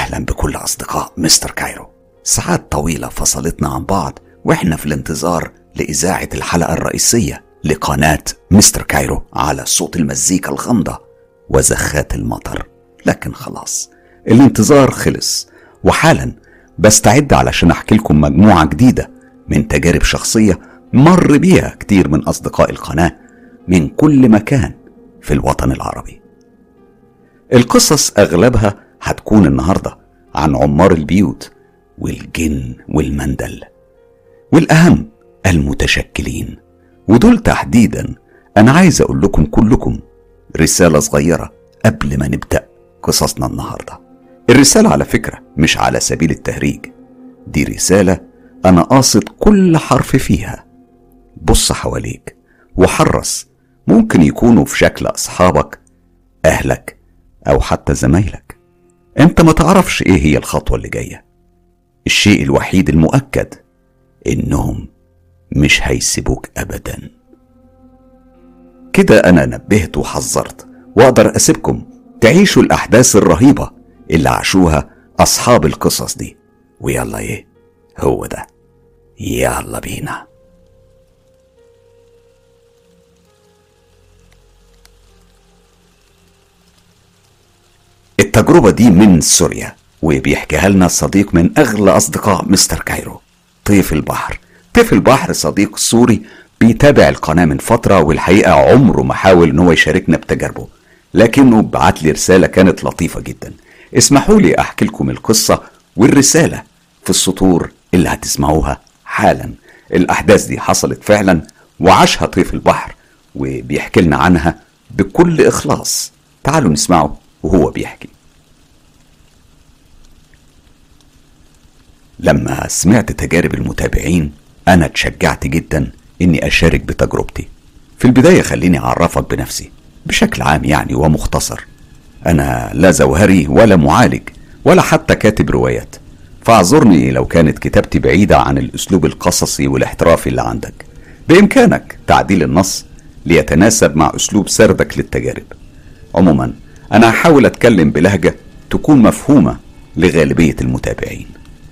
أهلا بكل أصدقاء مستر كايرو ساعات طويلة فصلتنا عن بعض وإحنا في الانتظار لإذاعة الحلقة الرئيسية لقناة مستر كايرو على صوت المزيكا الغامضة وزخات المطر لكن خلاص الانتظار خلص وحالا بستعد علشان أحكي لكم مجموعة جديدة من تجارب شخصية مر بيها كتير من أصدقاء القناة من كل مكان في الوطن العربي القصص أغلبها هتكون النهاردة عن عمار البيوت والجن والمندل والأهم المتشكلين ودول تحديدا أنا عايز أقول لكم كلكم رسالة صغيرة قبل ما نبدأ قصصنا النهاردة الرسالة على فكرة مش على سبيل التهريج دي رسالة أنا قاصد كل حرف فيها بص حواليك وحرص ممكن يكونوا في شكل أصحابك أهلك أو حتى زمايلك أنت ما تعرفش إيه هي الخطوة اللي جاية الشيء الوحيد المؤكد إنهم مش هيسيبوك أبدا كده أنا نبهت وحذرت وأقدر أسيبكم تعيشوا الأحداث الرهيبة اللي عاشوها أصحاب القصص دي ويلا إيه هو ده يلا بينا التجربة دي من سوريا وبيحكيها لنا صديق من أغلى أصدقاء مستر كايرو طيف البحر طيف البحر صديق سوري بيتابع القناة من فترة والحقيقة عمره ما حاول إن هو يشاركنا بتجاربه لكنه بعت لي رسالة كانت لطيفة جدا اسمحوا لي أحكي لكم القصة والرسالة في السطور اللي هتسمعوها حالا الأحداث دي حصلت فعلا وعاشها طيف البحر وبيحكي لنا عنها بكل إخلاص تعالوا نسمعه وهو بيحكي لما سمعت تجارب المتابعين أنا اتشجعت جدا إني أشارك بتجربتي في البداية خليني أعرفك بنفسي بشكل عام يعني ومختصر أنا لا زوهري ولا معالج ولا حتى كاتب روايات فاعذرني لو كانت كتابتي بعيدة عن الأسلوب القصصي والاحترافي اللي عندك بإمكانك تعديل النص ليتناسب مع أسلوب سردك للتجارب عموما أنا هحاول أتكلم بلهجة تكون مفهومة لغالبية المتابعين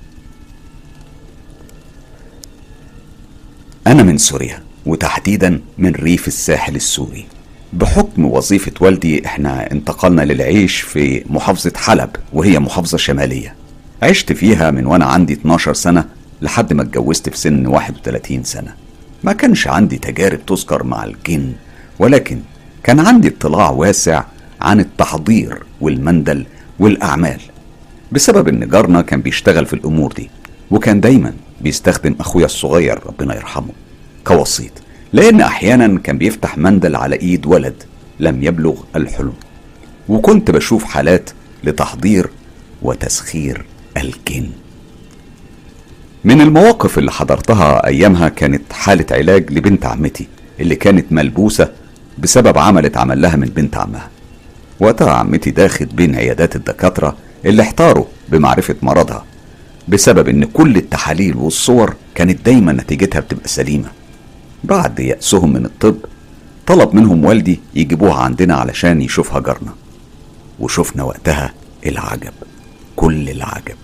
أنا من سوريا وتحديدا من ريف الساحل السوري بحكم وظيفة والدي احنا انتقلنا للعيش في محافظة حلب وهي محافظة شمالية عشت فيها من وانا عندي 12 سنة لحد ما اتجوزت في سن 31 سنة ما كانش عندي تجارب تذكر مع الجن ولكن كان عندي اطلاع واسع عن التحضير والمندل والأعمال بسبب إن جارنا كان بيشتغل في الأمور دي وكان دايما بيستخدم أخويا الصغير ربنا يرحمه كوسيط لأن أحيانا كان بيفتح مندل على إيد ولد لم يبلغ الحلم وكنت بشوف حالات لتحضير وتسخير الجن من المواقف اللي حضرتها أيامها كانت حالة علاج لبنت عمتي اللي كانت ملبوسة بسبب عمل اتعمل لها من بنت عمها وقتها عمتي داخت بين عيادات الدكاترة اللي احتاروا بمعرفة مرضها بسبب ان كل التحاليل والصور كانت دايما نتيجتها بتبقى سليمة بعد يأسهم من الطب طلب منهم والدي يجيبوها عندنا علشان يشوفها جارنا وشفنا وقتها العجب كل العجب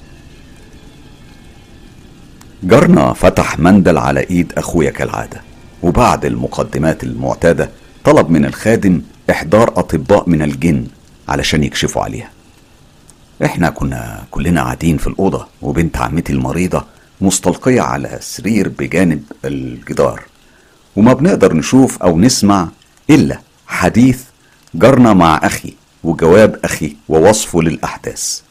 جارنا فتح مندل على ايد اخويا كالعادة وبعد المقدمات المعتادة طلب من الخادم احضار اطباء من الجن علشان يكشفوا عليها احنا كنا كلنا قاعدين في الاوضه وبنت عمتي المريضه مستلقيه على سرير بجانب الجدار وما بنقدر نشوف او نسمع الا حديث جارنا مع اخي وجواب اخي ووصفه للاحداث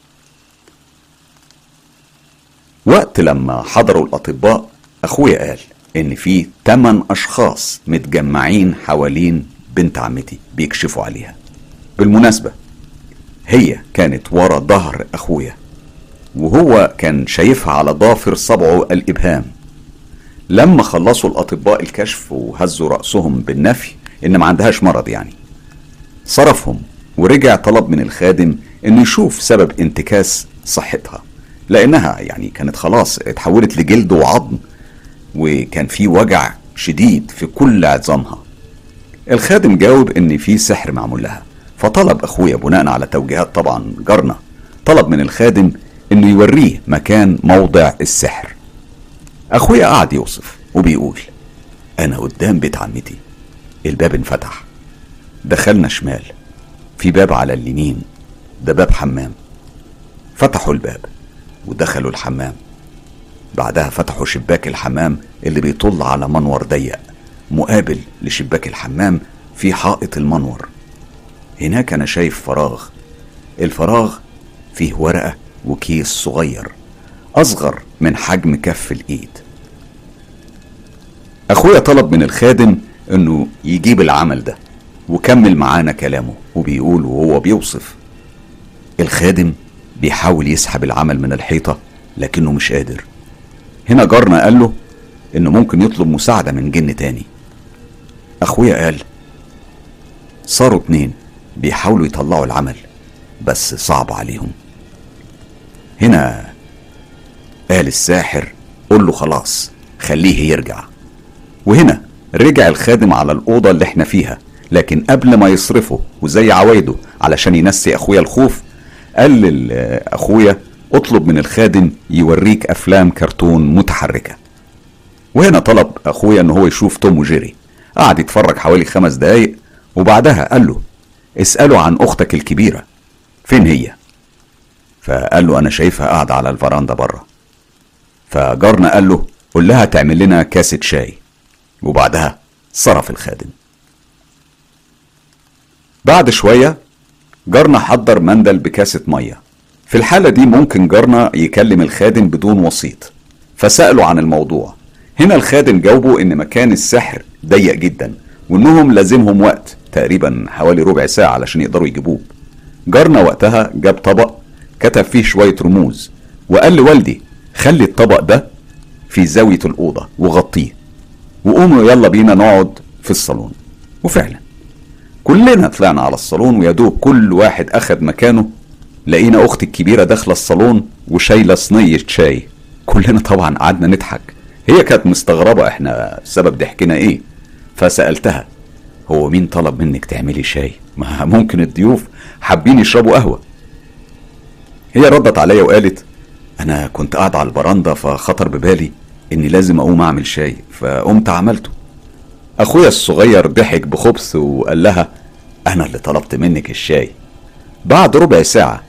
وقت لما حضروا الاطباء اخويا قال ان في 8 اشخاص متجمعين حوالين بنت عمتي بيكشفوا عليها بالمناسبة هي كانت ورا ظهر أخويا وهو كان شايفها على ضافر صبعه الإبهام لما خلصوا الأطباء الكشف وهزوا رأسهم بالنفي إن ما عندهاش مرض يعني صرفهم ورجع طلب من الخادم إنه يشوف سبب انتكاس صحتها لأنها يعني كانت خلاص اتحولت لجلد وعظم وكان في وجع شديد في كل عظامها الخادم جاوب ان في سحر معمول لها فطلب اخويا بناء على توجيهات طبعا جارنا طلب من الخادم انه يوريه مكان موضع السحر اخويا قعد يوصف وبيقول انا قدام بيت عمتي الباب انفتح دخلنا شمال في باب على اليمين ده باب حمام فتحوا الباب ودخلوا الحمام بعدها فتحوا شباك الحمام اللي بيطل على منور ضيق مقابل لشباك الحمام في حائط المنور هناك انا شايف فراغ الفراغ فيه ورقه وكيس صغير اصغر من حجم كف الايد اخويا طلب من الخادم انه يجيب العمل ده وكمل معانا كلامه وبيقول وهو بيوصف الخادم بيحاول يسحب العمل من الحيطة لكنه مش قادر هنا جارنا قال له انه ممكن يطلب مساعدة من جن تاني اخويا قال صاروا اتنين بيحاولوا يطلعوا العمل بس صعب عليهم هنا قال الساحر قول له خلاص خليه يرجع وهنا رجع الخادم على الأوضة اللي احنا فيها لكن قبل ما يصرفه وزي عوايده علشان ينسي أخويا الخوف قال لأخويا اطلب من الخادم يوريك أفلام كرتون متحركة وهنا طلب أخويا إن هو يشوف توم وجيري قعد يتفرج حوالي خمس دقايق وبعدها قال له اسأله عن أختك الكبيرة فين هي فقال له أنا شايفها قاعدة على الفراندا بره فجارنا قال له قول لها تعمل لنا كاسة شاي وبعدها صرف الخادم بعد شوية جارنا حضر مندل بكاسة مية في الحالة دي ممكن جارنا يكلم الخادم بدون وسيط فسأله عن الموضوع هنا الخادم جاوبه ان مكان السحر ضيق جدا وانهم لازمهم وقت تقريبا حوالي ربع ساعة علشان يقدروا يجيبوه جارنا وقتها جاب طبق كتب فيه شوية رموز وقال لوالدي خلي الطبق ده في زاوية الأوضة وغطيه وقوموا يلا بينا نقعد في الصالون وفعلا كلنا طلعنا على الصالون ويدوب كل واحد أخد مكانه لقينا أختي الكبيرة داخلة الصالون وشايلة صينية شاي كلنا طبعا قعدنا نضحك هي كانت مستغربة احنا سبب ضحكنا ايه فسألتها هو مين طلب منك تعملي شاي ما ممكن الضيوف حابين يشربوا قهوة هي ردت عليا وقالت انا كنت قاعد على البرندة فخطر ببالي اني لازم اقوم اعمل شاي فقمت عملته اخويا الصغير ضحك بخبث وقال لها انا اللي طلبت منك الشاي بعد ربع ساعة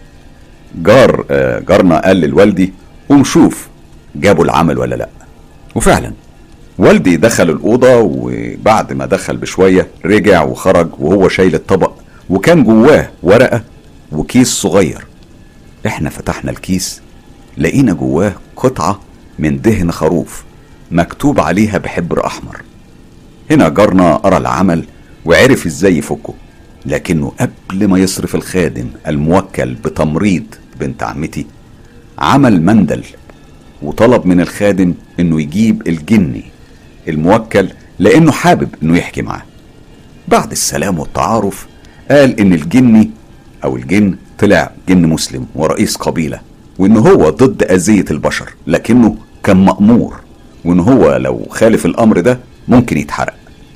جار آه، جارنا قال لوالدي قوم شوف جابوا العمل ولا لا وفعلا والدي دخل الأوضة وبعد ما دخل بشوية رجع وخرج وهو شايل الطبق وكان جواه ورقة وكيس صغير احنا فتحنا الكيس لقينا جواه قطعة من دهن خروف مكتوب عليها بحبر أحمر هنا جارنا قرا العمل وعرف ازاي يفكه لكنه قبل ما يصرف الخادم الموكل بتمريض بنت عمتي عمل مندل وطلب من الخادم انه يجيب الجني الموكل لانه حابب انه يحكي معاه بعد السلام والتعارف قال ان الجني او الجن طلع جن مسلم ورئيس قبيله وان هو ضد اذيه البشر لكنه كان مامور وان هو لو خالف الامر ده ممكن يتحرق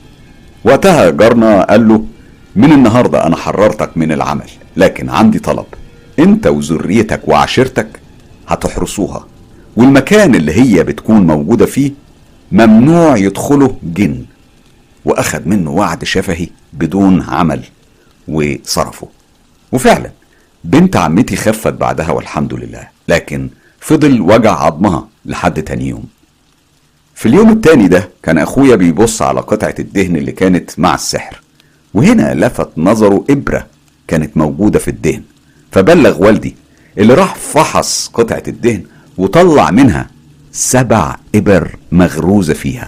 وقتها جارنا قال له من النهارده انا حررتك من العمل لكن عندي طلب انت وذريتك وعشيرتك هتحرسوها والمكان اللي هي بتكون موجوده فيه ممنوع يدخله جن واخد منه وعد شفهي بدون عمل وصرفه وفعلا بنت عمتي خفت بعدها والحمد لله لكن فضل وجع عظمها لحد تاني يوم في اليوم التاني ده كان اخويا بيبص على قطعة الدهن اللي كانت مع السحر وهنا لفت نظره ابرة كانت موجودة في الدهن فبلغ والدي اللي راح فحص قطعة الدهن وطلع منها سبع ابر مغروزة فيها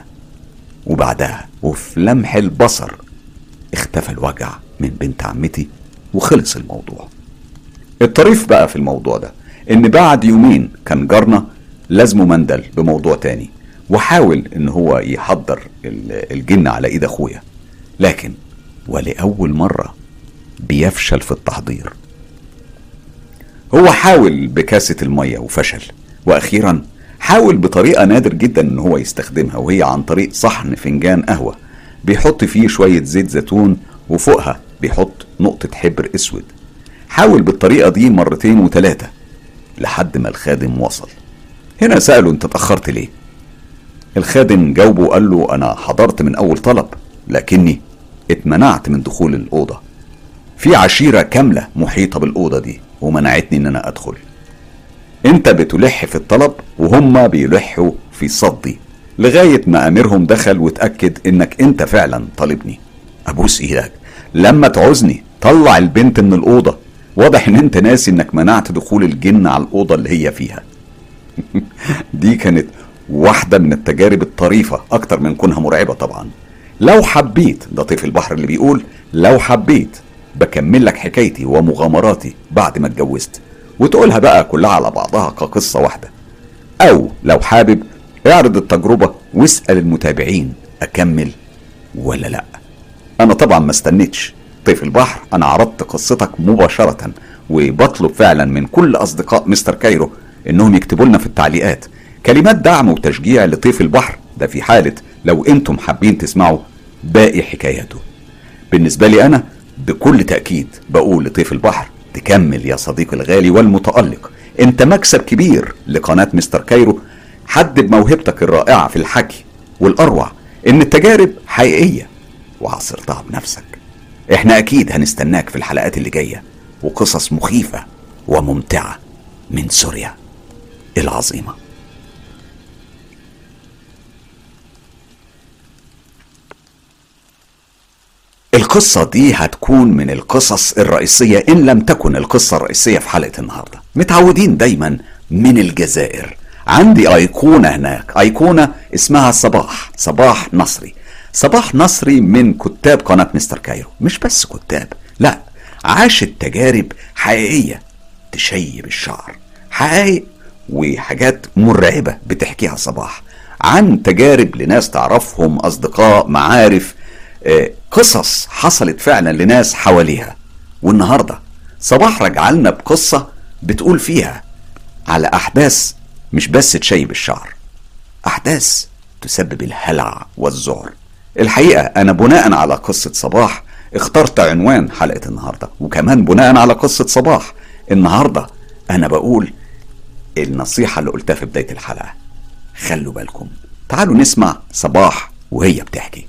وبعدها وفي لمح البصر اختفى الوجع من بنت عمتي وخلص الموضوع الطريف بقى في الموضوع ده ان بعد يومين كان جارنا لازمه مندل بموضوع تاني وحاول ان هو يحضر ال- الجن على ايد اخويا لكن ولاول مره بيفشل في التحضير هو حاول بكاسة المية وفشل وأخيرا حاول بطريقة نادر جدا إن هو يستخدمها وهي عن طريق صحن فنجان قهوة بيحط فيه شوية زيت زيتون وفوقها بيحط نقطة حبر أسود حاول بالطريقة دي مرتين وتلاتة لحد ما الخادم وصل هنا سأله انت اتأخرت ليه الخادم جاوبه وقال له انا حضرت من اول طلب لكني اتمنعت من دخول الأوضة في عشيرة كاملة محيطة بالأوضة دي ومنعتني ان انا ادخل انت بتلح في الطلب وهم بيلحوا في صدي لغاية ما اميرهم دخل وتأكد انك انت فعلا طالبني ابوس ايدك لما تعوزني طلع البنت من الأوضة واضح ان انت ناسي انك منعت دخول الجن على الأوضة اللي هي فيها دي كانت واحدة من التجارب الطريفة أكتر من كونها مرعبة طبعا لو حبيت ده طيف البحر اللي بيقول لو حبيت بكمل لك حكايتي ومغامراتي بعد ما اتجوزت وتقولها بقى كلها على بعضها كقصة واحدة أو لو حابب اعرض التجربة واسأل المتابعين أكمل ولا لأ أنا طبعا ما استنيتش طيف البحر أنا عرضت قصتك مباشرة وبطلب فعلا من كل أصدقاء مستر كايرو إنهم يكتبوا لنا في التعليقات كلمات دعم وتشجيع لطيف البحر ده في حالة لو انتم حابين تسمعوا باقي حكاياته بالنسبة لي أنا بكل تأكيد بقول لطيف البحر تكمل يا صديقي الغالي والمتألق انت مكسب كبير لقناة مستر كايرو حد بموهبتك الرائعة في الحكي والأروع إن التجارب حقيقية وعصرتها بنفسك احنا أكيد هنستناك في الحلقات اللي جاية وقصص مخيفة وممتعة من سوريا العظيمه القصة دي هتكون من القصص الرئيسية إن لم تكن القصة الرئيسية في حلقة النهاردة متعودين دايما من الجزائر عندي أيقونة هناك أيقونة اسمها صباح صباح نصري صباح نصري من كتاب قناة مستر كايرو مش بس كتاب لا عاشت تجارب حقيقية تشيب الشعر حقائق وحاجات مرعبة بتحكيها صباح عن تجارب لناس تعرفهم أصدقاء معارف آه، قصص حصلت فعلا لناس حواليها والنهارده صباح رجع لنا بقصه بتقول فيها على احداث مش بس تشيب الشعر احداث تسبب الهلع والذعر الحقيقه انا بناء على قصه صباح اخترت عنوان حلقه النهارده وكمان بناء على قصه صباح النهارده انا بقول النصيحه اللي قلتها في بدايه الحلقه خلوا بالكم تعالوا نسمع صباح وهي بتحكي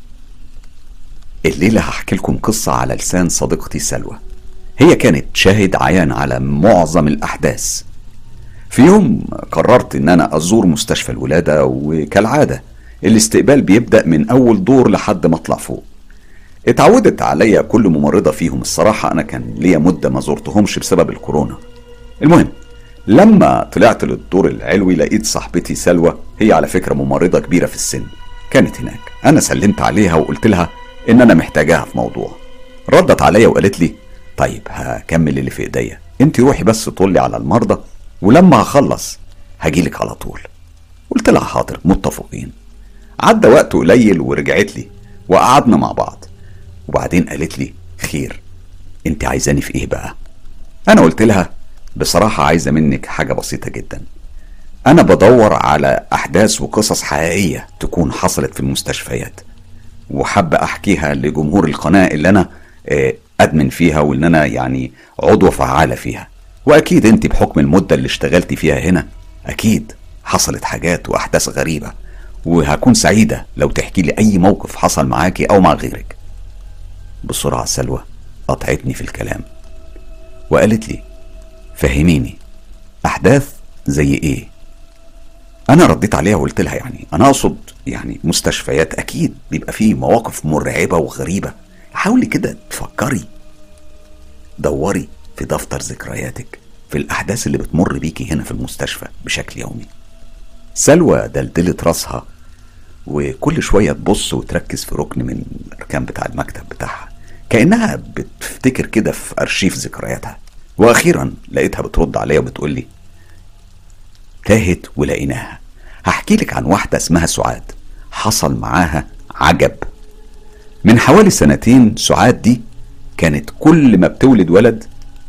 الليلة هحكي لكم قصة على لسان صديقتي سلوى هي كانت شاهد عيان على معظم الأحداث في يوم قررت إن أنا أزور مستشفى الولادة وكالعادة الاستقبال بيبدأ من أول دور لحد ما أطلع فوق اتعودت عليا كل ممرضة فيهم الصراحة أنا كان ليا مدة ما زرتهمش بسبب الكورونا المهم لما طلعت للدور العلوي لقيت صاحبتي سلوى هي على فكرة ممرضة كبيرة في السن كانت هناك أنا سلمت عليها وقلت لها ان انا محتاجاها في موضوع ردت عليا وقالت لي طيب هكمل اللي في ايديا انت روحي بس طلي على المرضى ولما هخلص هجيلك على طول قلت لها حاضر متفقين عدى وقت قليل ورجعت لي وقعدنا مع بعض وبعدين قالت لي خير انت عايزاني في ايه بقى انا قلت لها بصراحة عايزة منك حاجة بسيطة جدا انا بدور على احداث وقصص حقيقية تكون حصلت في المستشفيات وحابة أحكيها لجمهور القناة اللي أنا آه، أدمن فيها وإن أنا يعني عضو فعالة فيها وأكيد أنت بحكم المدة اللي اشتغلتي فيها هنا أكيد حصلت حاجات وأحداث غريبة وهكون سعيدة لو تحكي لي أي موقف حصل معاكي أو مع غيرك بسرعة سلوى قطعتني في الكلام وقالت لي فهميني أحداث زي إيه انا رديت عليها وقلت لها يعني انا اقصد يعني مستشفيات اكيد بيبقى فيه مواقف مرعبه وغريبه حاولي كده تفكري دوري في دفتر ذكرياتك في الاحداث اللي بتمر بيكي هنا في المستشفى بشكل يومي سلوى دلدلت راسها وكل شويه تبص وتركز في ركن من الاركان بتاع المكتب بتاعها كانها بتفتكر كده في ارشيف ذكرياتها واخيرا لقيتها بترد عليا وبتقول لي تاهت ولقيناها هحكي لك عن واحدة اسمها سعاد حصل معاها عجب من حوالي سنتين سعاد دي كانت كل ما بتولد ولد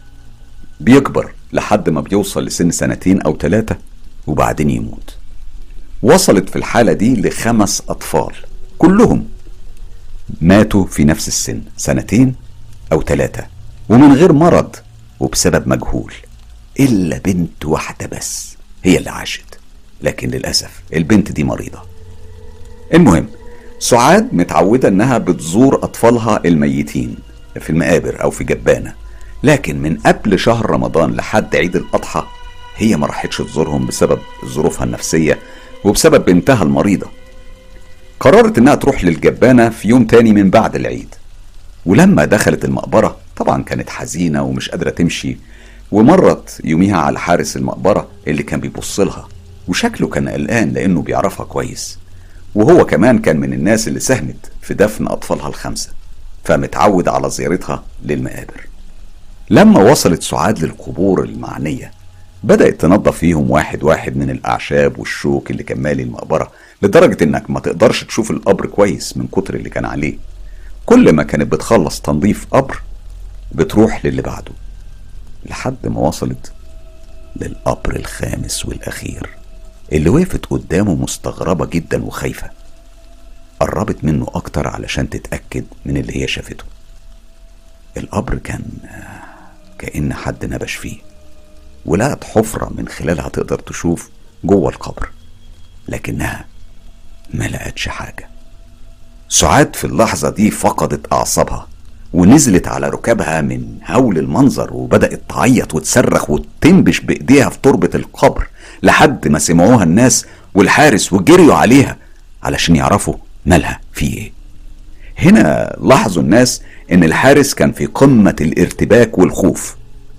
بيكبر لحد ما بيوصل لسن سنتين أو ثلاثة وبعدين يموت وصلت في الحالة دي لخمس أطفال كلهم ماتوا في نفس السن سنتين أو ثلاثة ومن غير مرض وبسبب مجهول إلا بنت واحدة بس هي اللي عاشت لكن للأسف البنت دي مريضة المهم سعاد متعودة إنها بتزور أطفالها الميتين في المقابر أو في جبانة لكن من قبل شهر رمضان لحد عيد الأضحى هي ما راحتش تزورهم بسبب ظروفها النفسية وبسبب بنتها المريضة قررت إنها تروح للجبانة في يوم تاني من بعد العيد ولما دخلت المقبرة طبعا كانت حزينة ومش قادرة تمشي ومرت يوميها على حارس المقبرة اللي كان بيبص لها وشكله كان قلقان لأنه بيعرفها كويس وهو كمان كان من الناس اللي ساهمت في دفن أطفالها الخمسة فمتعود على زيارتها للمقابر لما وصلت سعاد للقبور المعنية بدأت تنظف فيهم واحد واحد من الأعشاب والشوك اللي كان مالي المقبرة لدرجة إنك ما تقدرش تشوف القبر كويس من كتر اللي كان عليه كل ما كانت بتخلص تنظيف قبر بتروح للي بعده لحد ما وصلت للقبر الخامس والأخير اللي وقفت قدامه مستغربة جدا وخايفة قربت منه أكتر علشان تتأكد من اللي هي شافته القبر كان كأن حد نبش فيه ولقت حفرة من خلالها تقدر تشوف جوه القبر لكنها ما لقتش حاجة سعاد في اللحظة دي فقدت أعصابها ونزلت على ركابها من هول المنظر وبدأت تعيط وتصرخ وتنبش بإيديها في تربة القبر لحد ما سمعوها الناس والحارس وجريوا عليها علشان يعرفوا مالها في ايه هنا لاحظوا الناس ان الحارس كان في قمة الارتباك والخوف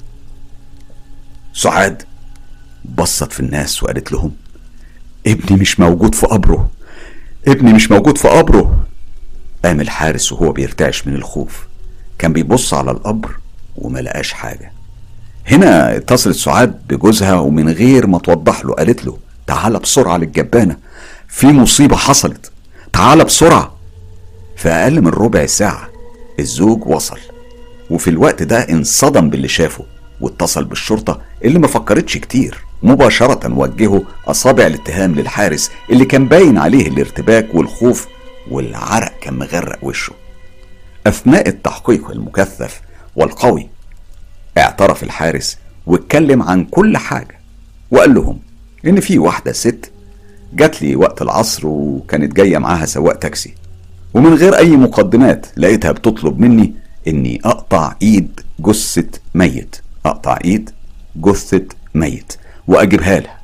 سعاد بصت في الناس وقالت لهم ابني مش موجود في قبره ابني مش موجود في قبره قام الحارس وهو بيرتعش من الخوف كان بيبص على القبر وما لقاش حاجة هنا اتصلت سعاد بجوزها ومن غير ما توضح له قالت له تعال بسرعة للجبانة في مصيبة حصلت تعال بسرعة في أقل من ربع ساعة الزوج وصل وفي الوقت ده انصدم باللي شافه واتصل بالشرطة اللي ما فكرتش كتير مباشرة وجهوا أصابع الاتهام للحارس اللي كان باين عليه الارتباك والخوف والعرق كان مغرق وشه أثناء التحقيق المكثف والقوي اعترف الحارس واتكلم عن كل حاجة وقال لهم إن في واحدة ست جات لي وقت العصر وكانت جاية معاها سواق تاكسي ومن غير أي مقدمات لقيتها بتطلب مني إني أقطع إيد جثة ميت أقطع إيد جثة ميت وأجيبها لها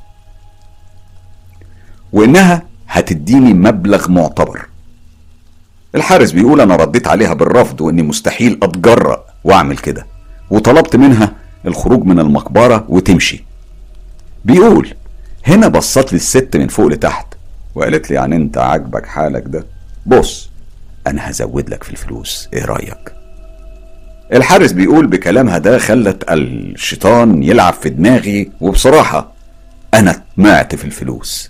وإنها هتديني مبلغ معتبر الحارس بيقول أنا رديت عليها بالرفض وإني مستحيل أتجرأ وأعمل كده وطلبت منها الخروج من المقبرة وتمشي بيقول هنا بصت لي الست من فوق لتحت وقالت لي يعني انت عاجبك حالك ده بص انا هزود لك في الفلوس ايه رايك الحارس بيقول بكلامها ده خلت الشيطان يلعب في دماغي وبصراحة أنا طمعت في الفلوس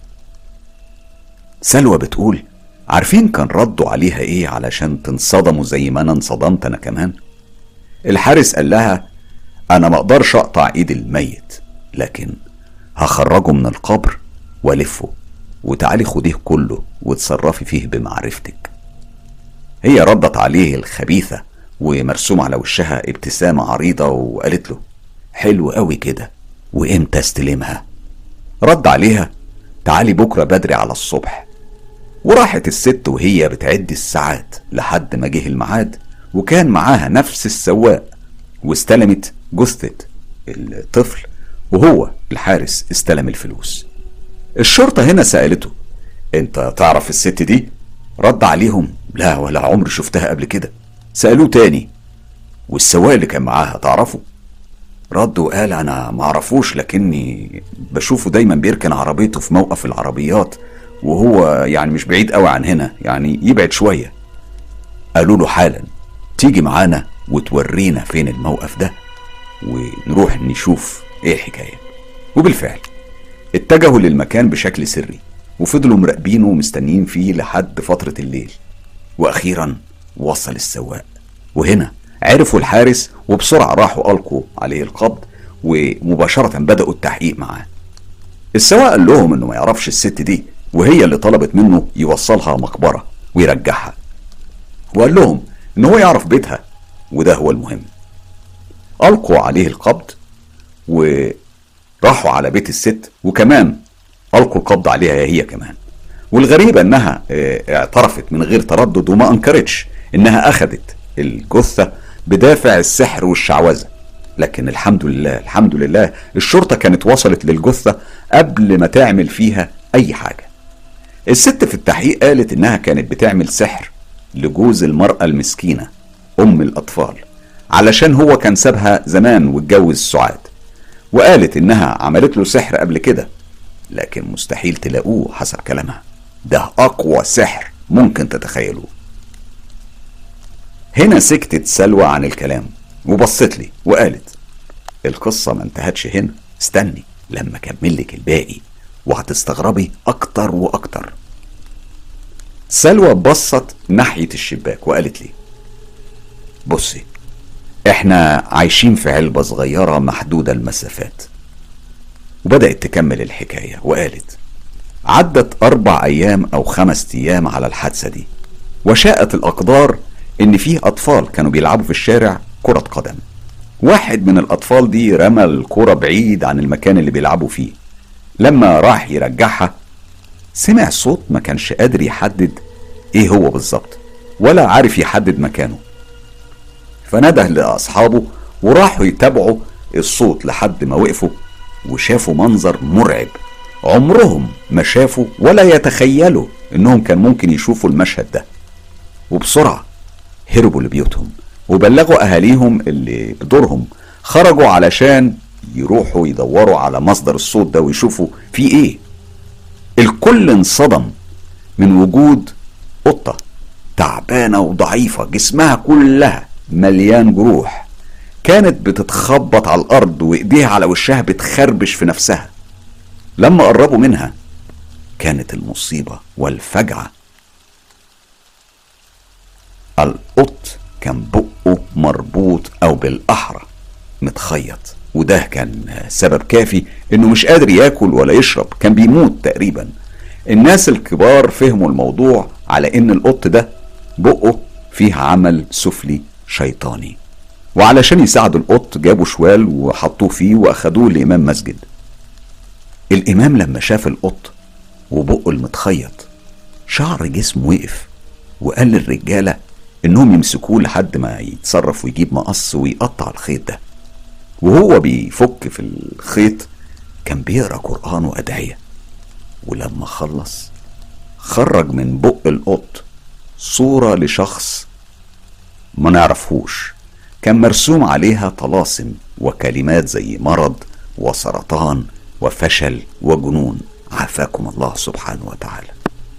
سلوى بتقول عارفين كان ردوا عليها ايه علشان تنصدموا زي ما انا انصدمت انا كمان الحارس قال لها انا ما اقدرش اقطع ايد الميت لكن هخرجه من القبر والفه وتعالي خديه كله وتصرفي فيه بمعرفتك هي ردت عليه الخبيثة ومرسوم على وشها ابتسامة عريضة وقالت له حلو قوي كده وامتى استلمها رد عليها تعالي بكرة بدري على الصبح وراحت الست وهي بتعد الساعات لحد ما جه الميعاد وكان معاها نفس السواق واستلمت جثة الطفل وهو الحارس استلم الفلوس الشرطة هنا سألته انت تعرف الست دي رد عليهم لا ولا عمري شفتها قبل كده سألوه تاني والسواق اللي كان معاها تعرفه رد وقال انا معرفوش لكني بشوفه دايما بيركن عربيته في موقف العربيات وهو يعني مش بعيد قوي عن هنا يعني يبعد شوية قالوا له حالا تيجي معانا وتورينا فين الموقف ده ونروح نشوف ايه الحكاية وبالفعل اتجهوا للمكان بشكل سري وفضلوا مراقبينه ومستنيين فيه لحد فترة الليل وأخيرا وصل السواق وهنا عرفوا الحارس وبسرعة راحوا ألقوا عليه القبض ومباشرة بدأوا التحقيق معاه السواق قال لهم انه ما يعرفش الست دي وهي اللي طلبت منه يوصلها مقبرة ويرجعها وقال لهم ان هو يعرف بيتها وده هو المهم ألقوا عليه القبض وراحوا على بيت الست وكمان ألقوا القبض عليها هي كمان والغريبة انها اه، اعترفت من غير تردد وما انكرتش انها اخذت الجثة بدافع السحر والشعوذة لكن الحمد لله الحمد لله الشرطة كانت وصلت للجثة قبل ما تعمل فيها اي حاجة الست في التحقيق قالت انها كانت بتعمل سحر لجوز المرأة المسكينة ام الاطفال علشان هو كان سابها زمان واتجوز سعاد وقالت انها عملت له سحر قبل كده لكن مستحيل تلاقوه حسب كلامها ده اقوى سحر ممكن تتخيلوه هنا سكتت سلوى عن الكلام وبصت لي وقالت القصة ما انتهتش هنا استني لما اكمل لك الباقي وهتستغربي اكتر واكتر سلوى بصت ناحية الشباك وقالت لي بصي احنا عايشين في علبة صغيرة محدودة المسافات وبدأت تكمل الحكاية وقالت عدت أربع أيام أو خمس أيام على الحادثة دي وشاءت الأقدار إن فيه أطفال كانوا بيلعبوا في الشارع كرة قدم واحد من الأطفال دي رمى الكرة بعيد عن المكان اللي بيلعبوا فيه لما راح يرجعها سمع صوت ما كانش قادر يحدد ايه هو بالظبط ولا عارف يحدد مكانه فنده لأصحابه وراحوا يتابعوا الصوت لحد ما وقفوا وشافوا منظر مرعب عمرهم ما شافوا ولا يتخيلوا انهم كان ممكن يشوفوا المشهد ده وبسرعة هربوا لبيوتهم وبلغوا اهاليهم اللي بدورهم خرجوا علشان يروحوا يدوروا على مصدر الصوت ده ويشوفوا في ايه الكل انصدم من وجود قطة تعبانة وضعيفة جسمها كلها مليان جروح كانت بتتخبط على الأرض وإيديها على وشها بتخربش في نفسها لما قربوا منها كانت المصيبة والفجعة القط كان بقه مربوط أو بالأحرى متخيط وده كان سبب كافي انه مش قادر ياكل ولا يشرب كان بيموت تقريبا الناس الكبار فهموا الموضوع على ان القط ده بقه فيه عمل سفلي شيطاني وعلشان يساعدوا القط جابوا شوال وحطوه فيه واخدوه لامام مسجد الامام لما شاف القط وبقه المتخيط شعر جسمه وقف وقال للرجاله انهم يمسكوه لحد ما يتصرف ويجيب مقص ويقطع الخيط ده وهو بيفك في الخيط كان بيقرا قران وادعيه ولما خلص خرج من بق القط صوره لشخص ما نعرفهوش كان مرسوم عليها طلاسم وكلمات زي مرض وسرطان وفشل وجنون عافاكم الله سبحانه وتعالى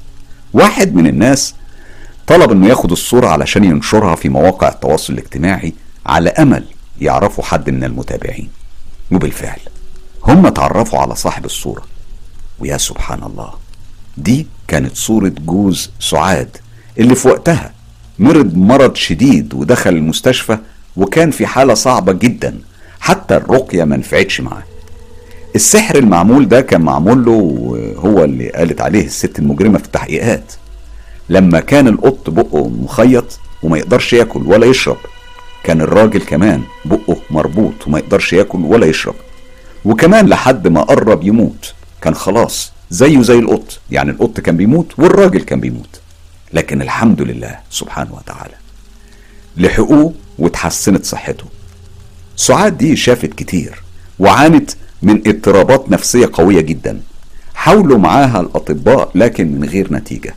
واحد من الناس طلب انه ياخد الصورة علشان ينشرها في مواقع التواصل الاجتماعي على امل يعرفوا حد من المتابعين وبالفعل هم تعرفوا على صاحب الصورة ويا سبحان الله دي كانت صورة جوز سعاد اللي في وقتها مرض مرض شديد ودخل المستشفى وكان في حالة صعبة جدا حتى الرقية ما نفعتش معاه السحر المعمول ده كان معمول له وهو اللي قالت عليه الست المجرمة في التحقيقات لما كان القط بقه مخيط وما يقدرش ياكل ولا يشرب كان الراجل كمان بقه مربوط وما يقدرش ياكل ولا يشرب وكمان لحد ما قرب يموت كان خلاص زيه زي القط يعني القط كان بيموت والراجل كان بيموت لكن الحمد لله سبحانه وتعالى لحقوه وتحسنت صحته سعاد دي شافت كتير وعانت من اضطرابات نفسية قوية جدا حاولوا معاها الأطباء لكن من غير نتيجة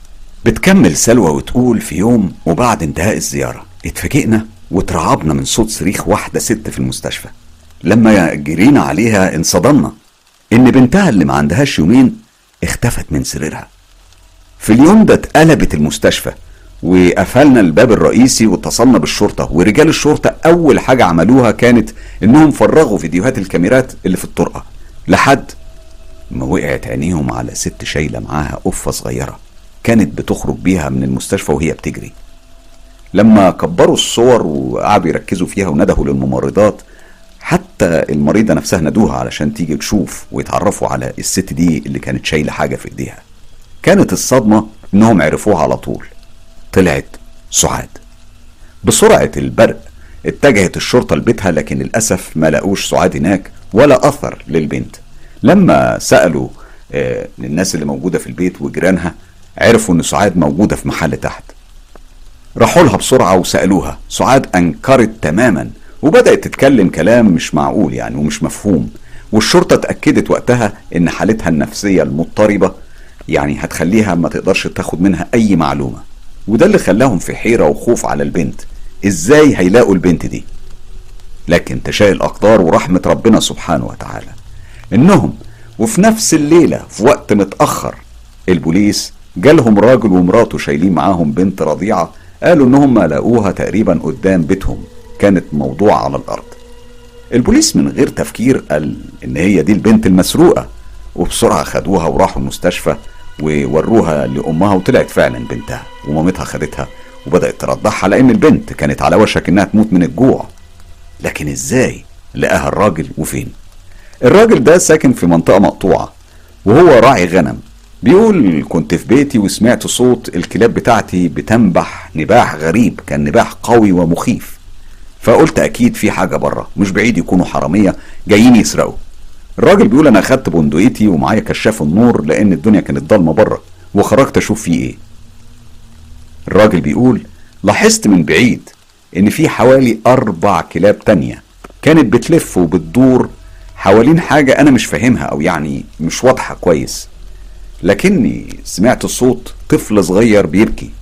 بتكمل سلوى وتقول في يوم وبعد انتهاء الزيارة اتفاجئنا واترعبنا من صوت صريخ واحدة ست في المستشفى لما جرينا عليها انصدمنا ان بنتها اللي ما عندهاش يومين اختفت من سريرها في اليوم ده اتقلبت المستشفى وقفلنا الباب الرئيسي واتصلنا بالشرطة ورجال الشرطة أول حاجة عملوها كانت إنهم فرغوا فيديوهات الكاميرات اللي في الطرقة لحد ما وقعت عينيهم على ست شايلة معاها قفة صغيرة كانت بتخرج بيها من المستشفى وهي بتجري لما كبروا الصور وقعدوا يركزوا فيها وندهوا للممرضات حتى المريضة نفسها ندوها علشان تيجي تشوف ويتعرفوا على الست دي اللي كانت شايلة حاجة في ايديها كانت الصدمة انهم عرفوها على طول طلعت سعاد بسرعة البرق اتجهت الشرطة لبيتها لكن للأسف ما لقوش سعاد هناك ولا أثر للبنت لما سألوا آه، الناس اللي موجودة في البيت وجيرانها عرفوا إن سعاد موجودة في محل تحت راحوا لها بسرعة وسألوها سعاد أنكرت تماما وبدأت تتكلم كلام مش معقول يعني ومش مفهوم والشرطة اتأكدت وقتها إن حالتها النفسية المضطربة يعني هتخليها ما تقدرش تاخد منها أي معلومة وده اللي خلاهم في حيرة وخوف على البنت إزاي هيلاقوا البنت دي لكن تشاء الأقدار ورحمة ربنا سبحانه وتعالى إنهم وفي نفس الليلة في وقت متأخر البوليس جالهم راجل ومراته شايلين معاهم بنت رضيعة قالوا إنهم لقوها تقريبا قدام بيتهم كانت موضوعة على الأرض البوليس من غير تفكير قال إن هي دي البنت المسروقة وبسرعة خدوها وراحوا المستشفى ووروها لأمها وطلعت فعلا بنتها ومامتها خدتها وبدأت ترضعها لأن البنت كانت على وشك إنها تموت من الجوع لكن إزاي لقاها الراجل وفين الراجل ده ساكن في منطقة مقطوعة وهو راعي غنم بيقول كنت في بيتي وسمعت صوت الكلاب بتاعتي بتنبح نباح غريب كان نباح قوي ومخيف فقلت اكيد في حاجه بره مش بعيد يكونوا حراميه جايين يسرقوا الراجل بيقول انا اخدت بندقيتي ومعايا كشاف النور لان الدنيا كانت ضلمه بره وخرجت اشوف فيه ايه الراجل بيقول لاحظت من بعيد ان في حوالي اربع كلاب تانية كانت بتلف وبتدور حوالين حاجة انا مش فاهمها او يعني مش واضحة كويس لكني سمعت صوت طفل صغير بيبكي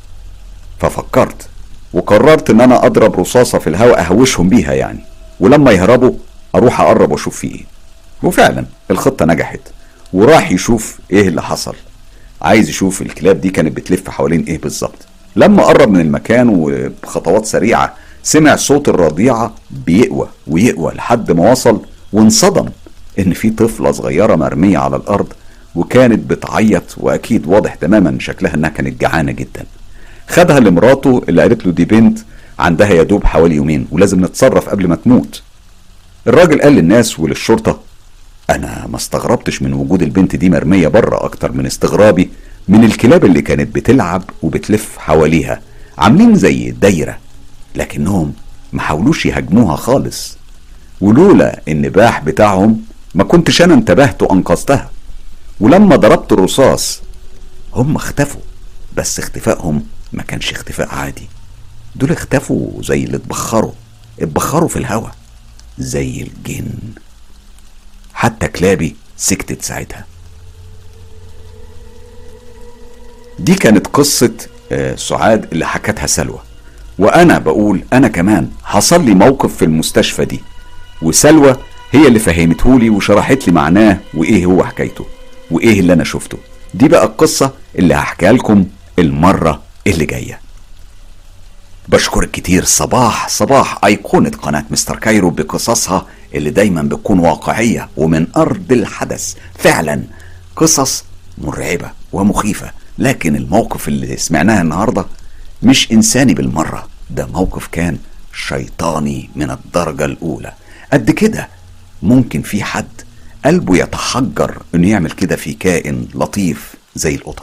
ففكرت وقررت ان انا اضرب رصاصة في الهواء اهوشهم بيها يعني ولما يهربوا اروح اقرب واشوف فيه ايه وفعلا الخطة نجحت وراح يشوف ايه اللي حصل عايز يشوف الكلاب دي كانت بتلف حوالين ايه بالظبط لما قرب من المكان وبخطوات سريعة سمع صوت الرضيعة بيقوى ويقوى لحد ما وصل وانصدم ان في طفلة صغيرة مرمية على الارض وكانت بتعيط واكيد واضح تماما شكلها انها كانت جعانة جدا خدها لمراته اللي قالت له دي بنت عندها يا دوب حوالي يومين ولازم نتصرف قبل ما تموت الراجل قال للناس وللشرطة أنا ما استغربتش من وجود البنت دي مرمية بره أكتر من استغرابي من الكلاب اللي كانت بتلعب وبتلف حواليها عاملين زي دايرة لكنهم ما حاولوش يهاجموها خالص ولولا النباح بتاعهم ما كنتش أنا انتبهت وأنقذتها ولما ضربت الرصاص هم اختفوا بس اختفائهم ما كانش اختفاء عادي دول اختفوا زي اللي اتبخروا اتبخروا في الهوا زي الجن حتى كلابي سكتت ساعتها دي كانت قصة آه، سعاد اللي حكتها سلوى وأنا بقول أنا كمان حصل لي موقف في المستشفى دي وسلوى هي اللي فهمتهولي وشرحت لي معناه وإيه هو حكايته وإيه اللي أنا شفته دي بقى القصة اللي هحكيها لكم المرة اللي جاية بشكرك كتير صباح صباح أيقونة قناة مستر كايرو بقصصها اللي دايما بتكون واقعية ومن أرض الحدث فعلا قصص مرعبة ومخيفة لكن الموقف اللي سمعناه النهاردة مش إنساني بالمرة ده موقف كان شيطاني من الدرجة الأولى قد كده ممكن في حد قلبه يتحجر انه يعمل كده في كائن لطيف زي القطط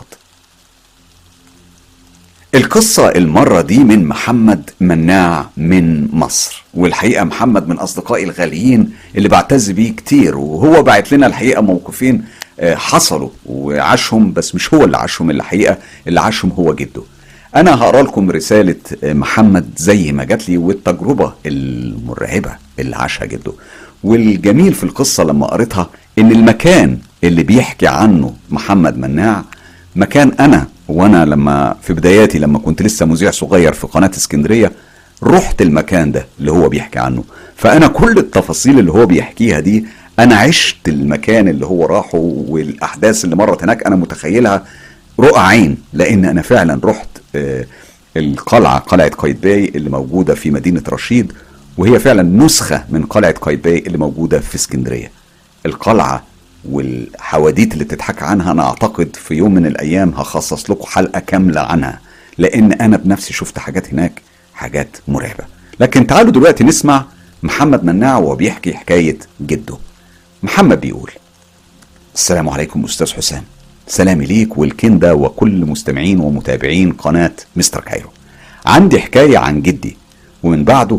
القصة المرة دي من محمد مناع من مصر والحقيقة محمد من أصدقائي الغاليين اللي بعتز بيه كتير وهو بعت لنا الحقيقة موقفين آه، حصلوا وعاشهم بس مش هو اللي عاشهم الحقيقة اللي عاشهم هو جده أنا هقرا لكم رسالة آه، محمد زي ما جات لي والتجربة المرعبة اللي عاشها جده والجميل في القصة لما قريتها إن المكان اللي بيحكي عنه محمد مناع مكان أنا وانا لما في بداياتي لما كنت لسه مذيع صغير في قناه اسكندريه رحت المكان ده اللي هو بيحكي عنه فانا كل التفاصيل اللي هو بيحكيها دي انا عشت المكان اللي هو راحه والاحداث اللي مرت هناك انا متخيلها رؤى عين لان انا فعلا رحت آه، القلعه قلعه قايتباي اللي موجوده في مدينه رشيد وهي فعلا نسخه من قلعه قايتباي اللي موجوده في اسكندريه القلعه والحواديت اللي بتتحكى عنها انا اعتقد في يوم من الايام هخصص لكم حلقه كامله عنها لان انا بنفسي شفت حاجات هناك حاجات مرعبه لكن تعالوا دلوقتي نسمع محمد مناع وهو بيحكي حكايه جده محمد بيقول السلام عليكم استاذ حسام سلامي ليك والكندا وكل مستمعين ومتابعين قناه مستر كايرو عندي حكايه عن جدي ومن بعده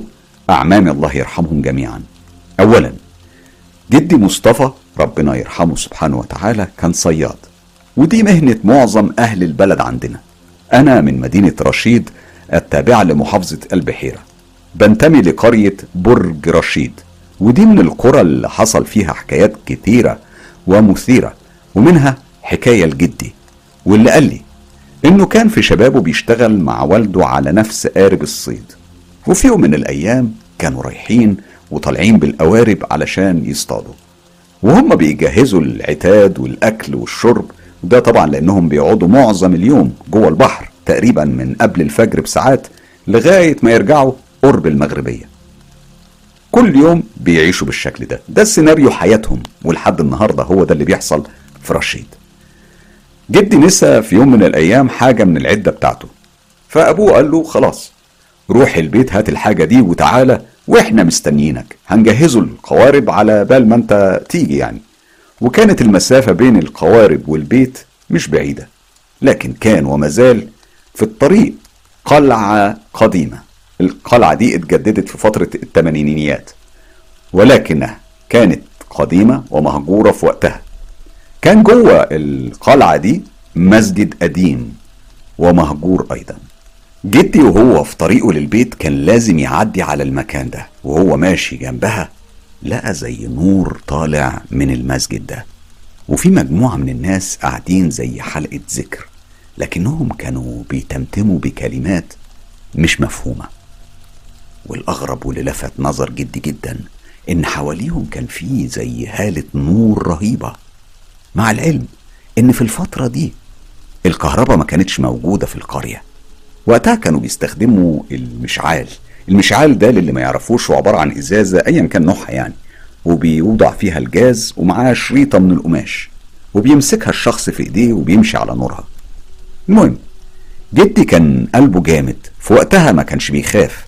أعمامي الله يرحمهم جميعا أولا جدي مصطفى ربنا يرحمه سبحانه وتعالى كان صياد ودي مهنة معظم أهل البلد عندنا أنا من مدينة رشيد التابعة لمحافظة البحيرة بنتمي لقرية برج رشيد ودي من القرى اللي حصل فيها حكايات كتيرة ومثيرة ومنها حكاية لجدي واللي قال لي إنه كان في شبابه بيشتغل مع والده على نفس قارب الصيد وفي يوم من الأيام كانوا رايحين وطالعين بالقوارب علشان يصطادوا وهم بيجهزوا العتاد والأكل والشرب وده طبعا لأنهم بيقعدوا معظم اليوم جوه البحر تقريبا من قبل الفجر بساعات لغاية ما يرجعوا قرب المغربية كل يوم بيعيشوا بالشكل ده ده السيناريو حياتهم ولحد النهاردة هو ده اللي بيحصل في رشيد جدي نسى في يوم من الأيام حاجة من العدة بتاعته فأبوه قال له خلاص روح البيت هات الحاجة دي وتعالى واحنا مستنيينك هنجهزوا القوارب على بال ما انت تيجي يعني وكانت المسافة بين القوارب والبيت مش بعيدة لكن كان ومازال في الطريق قلعة قديمة القلعة دي اتجددت في فترة الثمانينيات ولكنها كانت قديمة ومهجورة في وقتها كان جوه القلعة دي مسجد قديم ومهجور أيضا جدي وهو في طريقه للبيت كان لازم يعدي على المكان ده وهو ماشي جنبها لقى زي نور طالع من المسجد ده وفي مجموعة من الناس قاعدين زي حلقة ذكر لكنهم كانوا بيتمتموا بكلمات مش مفهومة والأغرب واللي لفت نظر جدي جدا إن حواليهم كان في زي هالة نور رهيبة مع العلم إن في الفترة دي الكهرباء ما كانتش موجودة في القرية وقتها كانوا بيستخدموا المشعال المشعال ده للي ما يعرفوش هو عبارة عن إزازة أيا كان نوعها يعني وبيوضع فيها الجاز ومعاها شريطة من القماش وبيمسكها الشخص في إيديه وبيمشي على نورها المهم جدي كان قلبه جامد في وقتها ما كانش بيخاف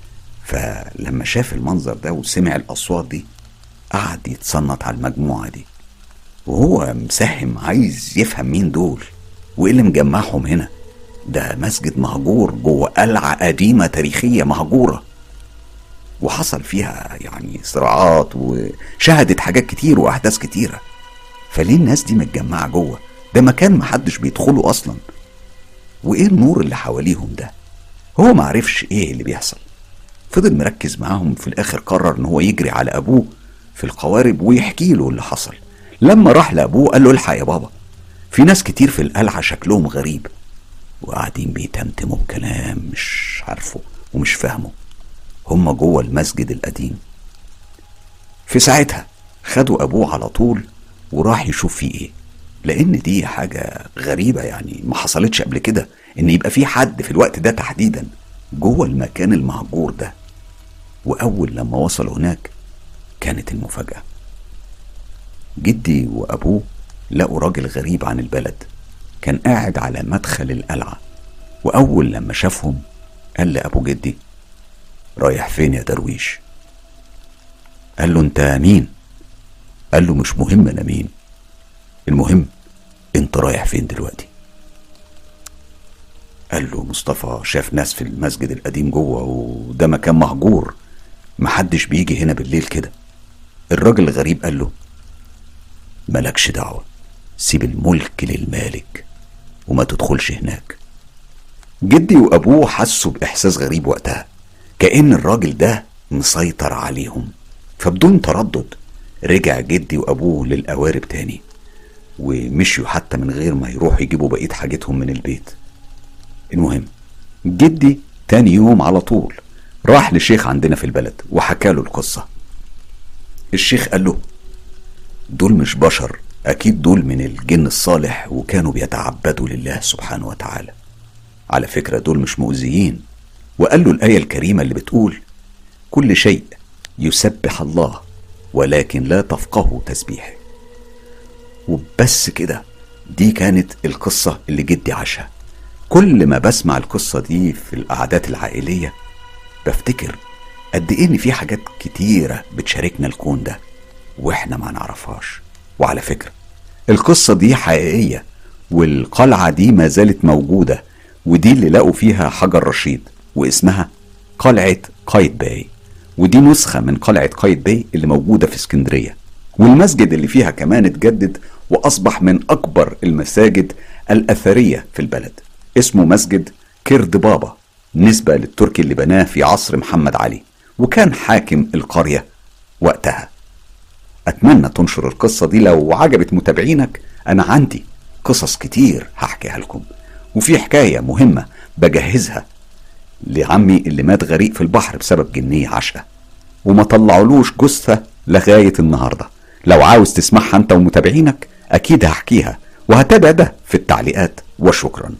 فلما شاف المنظر ده وسمع الأصوات دي قعد يتصنت على المجموعة دي وهو مساهم عايز يفهم مين دول وايه اللي مجمعهم هنا ده مسجد مهجور جوه قلعة قديمة تاريخية مهجورة وحصل فيها يعني صراعات وشهدت حاجات كتير وأحداث كتيرة فليه الناس دي متجمعة جوه ده مكان محدش بيدخله أصلا وإيه النور اللي حواليهم ده هو معرفش إيه اللي بيحصل فضل مركز معاهم في الآخر قرر إن هو يجري على أبوه في القوارب ويحكي له اللي حصل لما راح لأبوه قال له الحق يا بابا في ناس كتير في القلعة شكلهم غريب وقاعدين بيتمتموا بكلام مش عارفه ومش فاهمه هما جوه المسجد القديم في ساعتها خدوا أبوه على طول وراح يشوف فيه إيه لأن دي حاجة غريبة يعني ما حصلتش قبل كده إن يبقى في حد في الوقت ده تحديدا جوه المكان المهجور ده وأول لما وصلوا هناك كانت المفاجأة جدي وأبوه لقوا راجل غريب عن البلد كان قاعد على مدخل القلعة وأول لما شافهم قال لأبو جدي رايح فين يا درويش قال له انت مين قال له مش مهم انا مين المهم انت رايح فين دلوقتي قال له مصطفى شاف ناس في المسجد القديم جوه وده مكان مهجور محدش بيجي هنا بالليل كده الراجل الغريب قال له ملكش دعوة سيب الملك للمالك وما تدخلش هناك جدي وأبوه حسوا بإحساس غريب وقتها كأن الراجل ده مسيطر عليهم فبدون تردد رجع جدي وأبوه للقوارب تاني ومشيوا حتى من غير ما يروحوا يجيبوا بقية حاجتهم من البيت المهم جدي تاني يوم على طول راح لشيخ عندنا في البلد وحكى له القصة الشيخ قال له دول مش بشر أكيد دول من الجن الصالح وكانوا بيتعبدوا لله سبحانه وتعالى على فكرة دول مش مؤذيين وقال له الآية الكريمة اللي بتقول كل شيء يسبح الله ولكن لا تفقهوا تسبيحه وبس كده دي كانت القصة اللي جدي عاشها كل ما بسمع القصة دي في القعدات العائلية بفتكر قد ايه ان في حاجات كتيرة بتشاركنا الكون ده واحنا ما نعرفهاش وعلى فكرة القصة دي حقيقية والقلعة دي ما زالت موجودة ودي اللي لقوا فيها حجر رشيد واسمها قلعة قايتباي ودي نسخة من قلعة قايد باي اللي موجودة في اسكندرية والمسجد اللي فيها كمان اتجدد وأصبح من أكبر المساجد الأثرية في البلد اسمه مسجد كرد بابا نسبة للتركي اللي بناه في عصر محمد علي وكان حاكم القرية وقتها أتمنى تنشر القصة دي لو عجبت متابعينك أنا عندي قصص كتير هحكيها لكم وفي حكاية مهمة بجهزها لعمي اللي مات غريق في البحر بسبب جنية عشقة وما طلعولوش جثة لغاية النهاردة لو عاوز تسمعها انت ومتابعينك اكيد هحكيها وهتابع ده في التعليقات وشكرا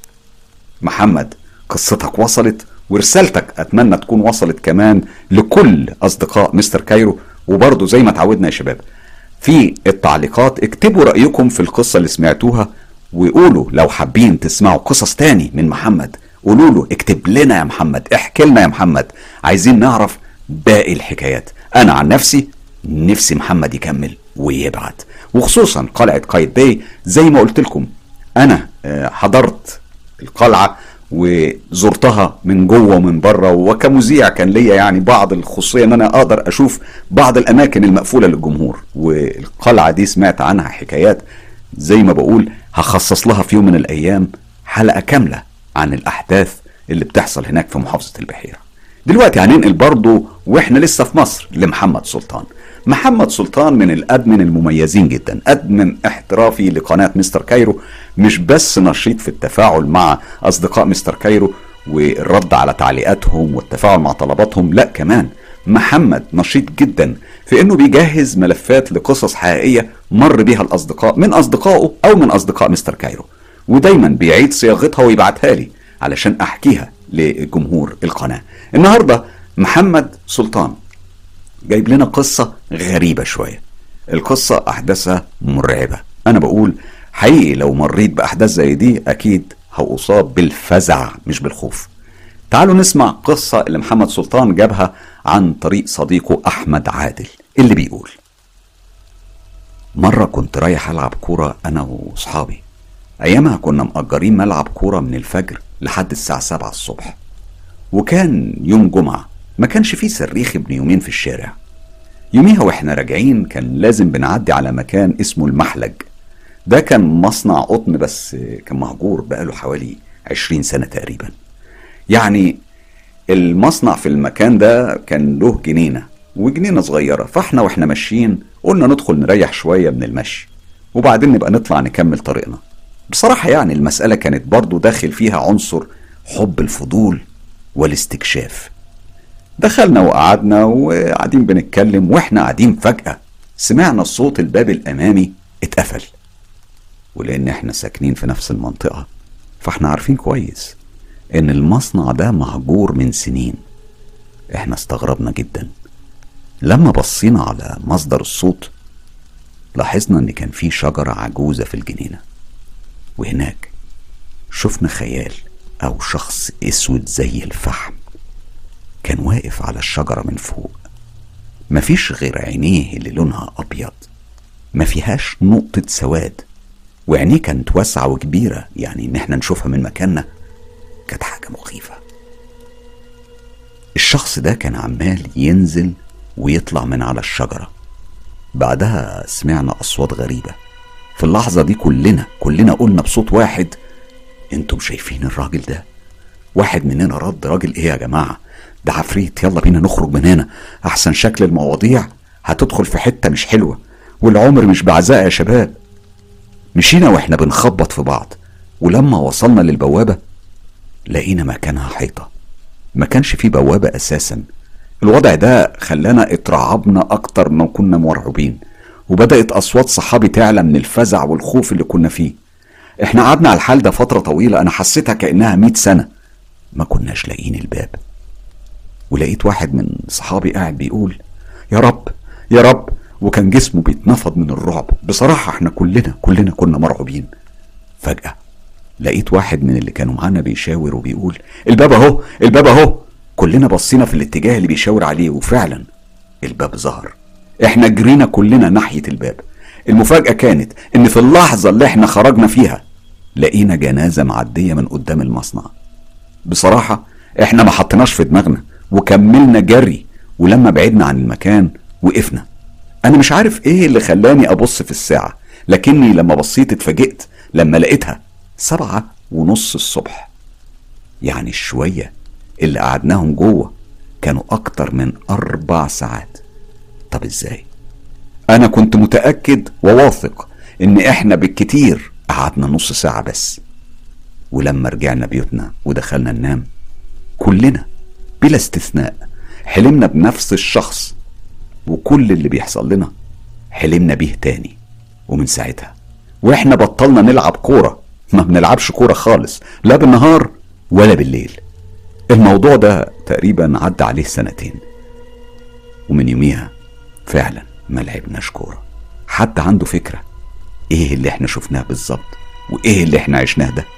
محمد قصتك وصلت ورسالتك اتمنى تكون وصلت كمان لكل اصدقاء مستر كايرو وبرضه زي ما اتعودنا يا شباب في التعليقات اكتبوا رايكم في القصه اللي سمعتوها وقولوا لو حابين تسمعوا قصص تاني من محمد قولوا له اكتب لنا يا محمد احكي لنا يا محمد عايزين نعرف باقي الحكايات انا عن نفسي نفسي محمد يكمل ويبعت وخصوصا قلعه قايد باي زي ما قلت لكم انا آه، حضرت القلعه وزرتها من جوه ومن بره وكمذيع كان ليا يعني بعض الخصوصيه ان انا اقدر اشوف بعض الاماكن المقفوله للجمهور والقلعه دي سمعت عنها حكايات زي ما بقول هخصص لها في يوم من الايام حلقه كامله عن الاحداث اللي بتحصل هناك في محافظه البحيره دلوقتي هننقل برضه واحنا لسه في مصر لمحمد سلطان محمد سلطان من الادمن المميزين جدا ادمن احترافي لقناه مستر كايرو مش بس نشيط في التفاعل مع اصدقاء مستر كايرو والرد على تعليقاتهم والتفاعل مع طلباتهم لا كمان محمد نشيط جدا في انه بيجهز ملفات لقصص حقيقيه مر بيها الاصدقاء من اصدقائه او من اصدقاء مستر كايرو ودايما بيعيد صياغتها ويبعتها لي علشان احكيها لجمهور القناه النهارده محمد سلطان جايب لنا قصة غريبة شوية القصة أحداثها مرعبة أنا بقول حقيقي لو مريت بأحداث زي دي أكيد هأصاب بالفزع مش بالخوف تعالوا نسمع قصة اللي محمد سلطان جابها عن طريق صديقه أحمد عادل اللي بيقول مرة كنت رايح ألعب كورة أنا وصحابي أيامها كنا مأجرين ملعب كورة من الفجر لحد الساعة سبعة الصبح وكان يوم جمعة ما كانش فيه صريخ ابن يومين في الشارع يوميها واحنا راجعين كان لازم بنعدي على مكان اسمه المحلج ده كان مصنع قطن بس كان مهجور بقاله حوالي عشرين سنة تقريبا يعني المصنع في المكان ده كان له جنينة وجنينة صغيرة فاحنا واحنا ماشيين قلنا ندخل نريح شوية من المشي وبعدين نبقى نطلع نكمل طريقنا بصراحة يعني المسألة كانت برضو داخل فيها عنصر حب الفضول والاستكشاف دخلنا وقعدنا وقاعدين بنتكلم واحنا قاعدين فجأة سمعنا صوت الباب الأمامي اتقفل ولأن احنا ساكنين في نفس المنطقة فاحنا عارفين كويس إن المصنع ده مهجور من سنين احنا استغربنا جدا لما بصينا على مصدر الصوت لاحظنا إن كان في شجرة عجوزة في الجنينة وهناك شفنا خيال أو شخص أسود زي الفحم كان واقف على الشجرة من فوق مفيش غير عينيه اللي لونها أبيض ما فيهاش نقطة سواد وعينيه كانت واسعة وكبيرة يعني إن احنا نشوفها من مكاننا كانت حاجة مخيفة الشخص ده كان عمال ينزل ويطلع من على الشجرة بعدها سمعنا أصوات غريبة في اللحظة دي كلنا كلنا قلنا بصوت واحد انتم شايفين الراجل ده واحد مننا رد راجل ايه يا جماعة ده عفريت يلا بينا نخرج من هنا احسن شكل المواضيع هتدخل في حتة مش حلوة والعمر مش بعزاء يا شباب مشينا واحنا بنخبط في بعض ولما وصلنا للبوابة لقينا مكانها حيطة ما كانش فيه بوابة أساسا الوضع ده خلانا اترعبنا أكتر ما كنا مرعوبين وبدأت أصوات صحابي تعلى من الفزع والخوف اللي كنا فيه احنا قعدنا على الحال ده فترة طويلة أنا حسيتها كأنها مئة سنة ما كناش لاقيين الباب ولقيت واحد من صحابي قاعد بيقول يا رب يا رب وكان جسمه بيتنفض من الرعب بصراحة احنا كلنا كلنا كنا مرعوبين فجأة لقيت واحد من اللي كانوا معانا بيشاور وبيقول الباب اهو الباب اهو كلنا بصينا في الاتجاه اللي بيشاور عليه وفعلا الباب ظهر احنا جرينا كلنا ناحية الباب المفاجأة كانت ان في اللحظة اللي احنا خرجنا فيها لقينا جنازة معدية من قدام المصنع بصراحة احنا ما حطيناش في دماغنا وكملنا جري ولما بعدنا عن المكان وقفنا انا مش عارف ايه اللي خلاني ابص في الساعة لكني لما بصيت اتفاجئت لما لقيتها سبعة ونص الصبح يعني الشوية اللي قعدناهم جوه كانوا أكتر من أربع ساعات طب إزاي؟ أنا كنت متأكد وواثق إن إحنا بالكتير قعدنا نص ساعة بس ولما رجعنا بيوتنا ودخلنا ننام كلنا بلا استثناء حلمنا بنفس الشخص وكل اللي بيحصل لنا حلمنا بيه تاني ومن ساعتها واحنا بطلنا نلعب كورة ما بنلعبش كورة خالص لا بالنهار ولا بالليل الموضوع ده تقريبا عدى عليه سنتين ومن يوميها فعلا ما لعبناش كورة حد عنده فكرة ايه اللي احنا شفناه بالظبط وايه اللي احنا عشناه ده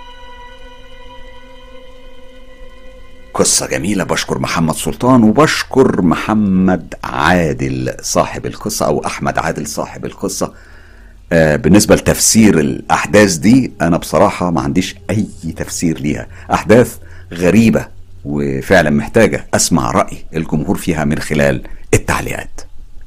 قصة جميلة بشكر محمد سلطان وبشكر محمد عادل صاحب القصة أو أحمد عادل صاحب القصة آه بالنسبة لتفسير الأحداث دي أنا بصراحة ما عنديش أي تفسير ليها أحداث غريبة وفعلا محتاجة أسمع رأي الجمهور فيها من خلال التعليقات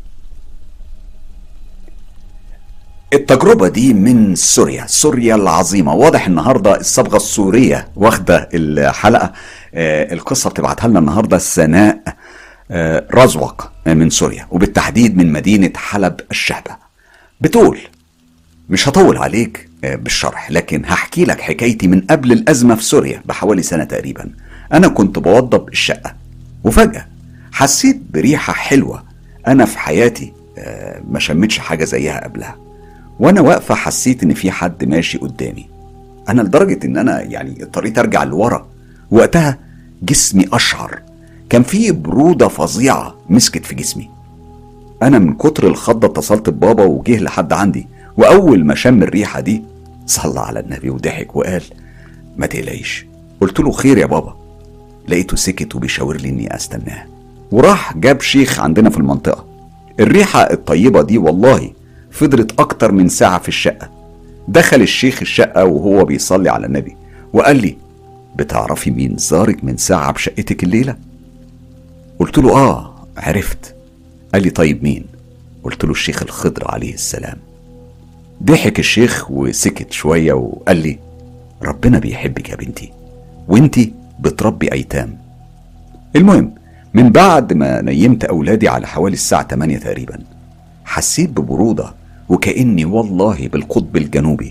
التجربة دي من سوريا سوريا العظيمة واضح النهاردة الصبغة السورية واخدة الحلقة آه القصة بتبعتها لنا النهاردة سناء آه رزوق من سوريا وبالتحديد من مدينة حلب الشهبة بتقول مش هطول عليك آه بالشرح لكن هحكي لك حكايتي من قبل الأزمة في سوريا بحوالي سنة تقريبا أنا كنت بوضب الشقة وفجأة حسيت بريحة حلوة أنا في حياتي ما شمتش حاجة زيها قبلها وانا واقفه حسيت ان في حد ماشي قدامي انا لدرجه ان انا يعني اضطريت ارجع لورا وقتها جسمي اشعر كان في بروده فظيعه مسكت في جسمي انا من كتر الخضه اتصلت ببابا وجه لحد عندي واول ما شم الريحه دي صلى على النبي وضحك وقال ما تقلقيش قلت له خير يا بابا لقيته سكت وبيشاور لي اني استناه وراح جاب شيخ عندنا في المنطقه الريحه الطيبه دي والله فضلت أكتر من ساعة في الشقة دخل الشيخ الشقة وهو بيصلي على النبي وقال لي بتعرفي مين زارك من ساعة بشقتك الليلة؟ قلت له آه عرفت قال لي طيب مين؟ قلت له الشيخ الخضر عليه السلام ضحك الشيخ وسكت شوية وقال لي ربنا بيحبك يا بنتي وانتي بتربي أيتام المهم من بعد ما نيمت أولادي على حوالي الساعة 8 تقريبا حسيت ببرودة وكأني والله بالقطب الجنوبي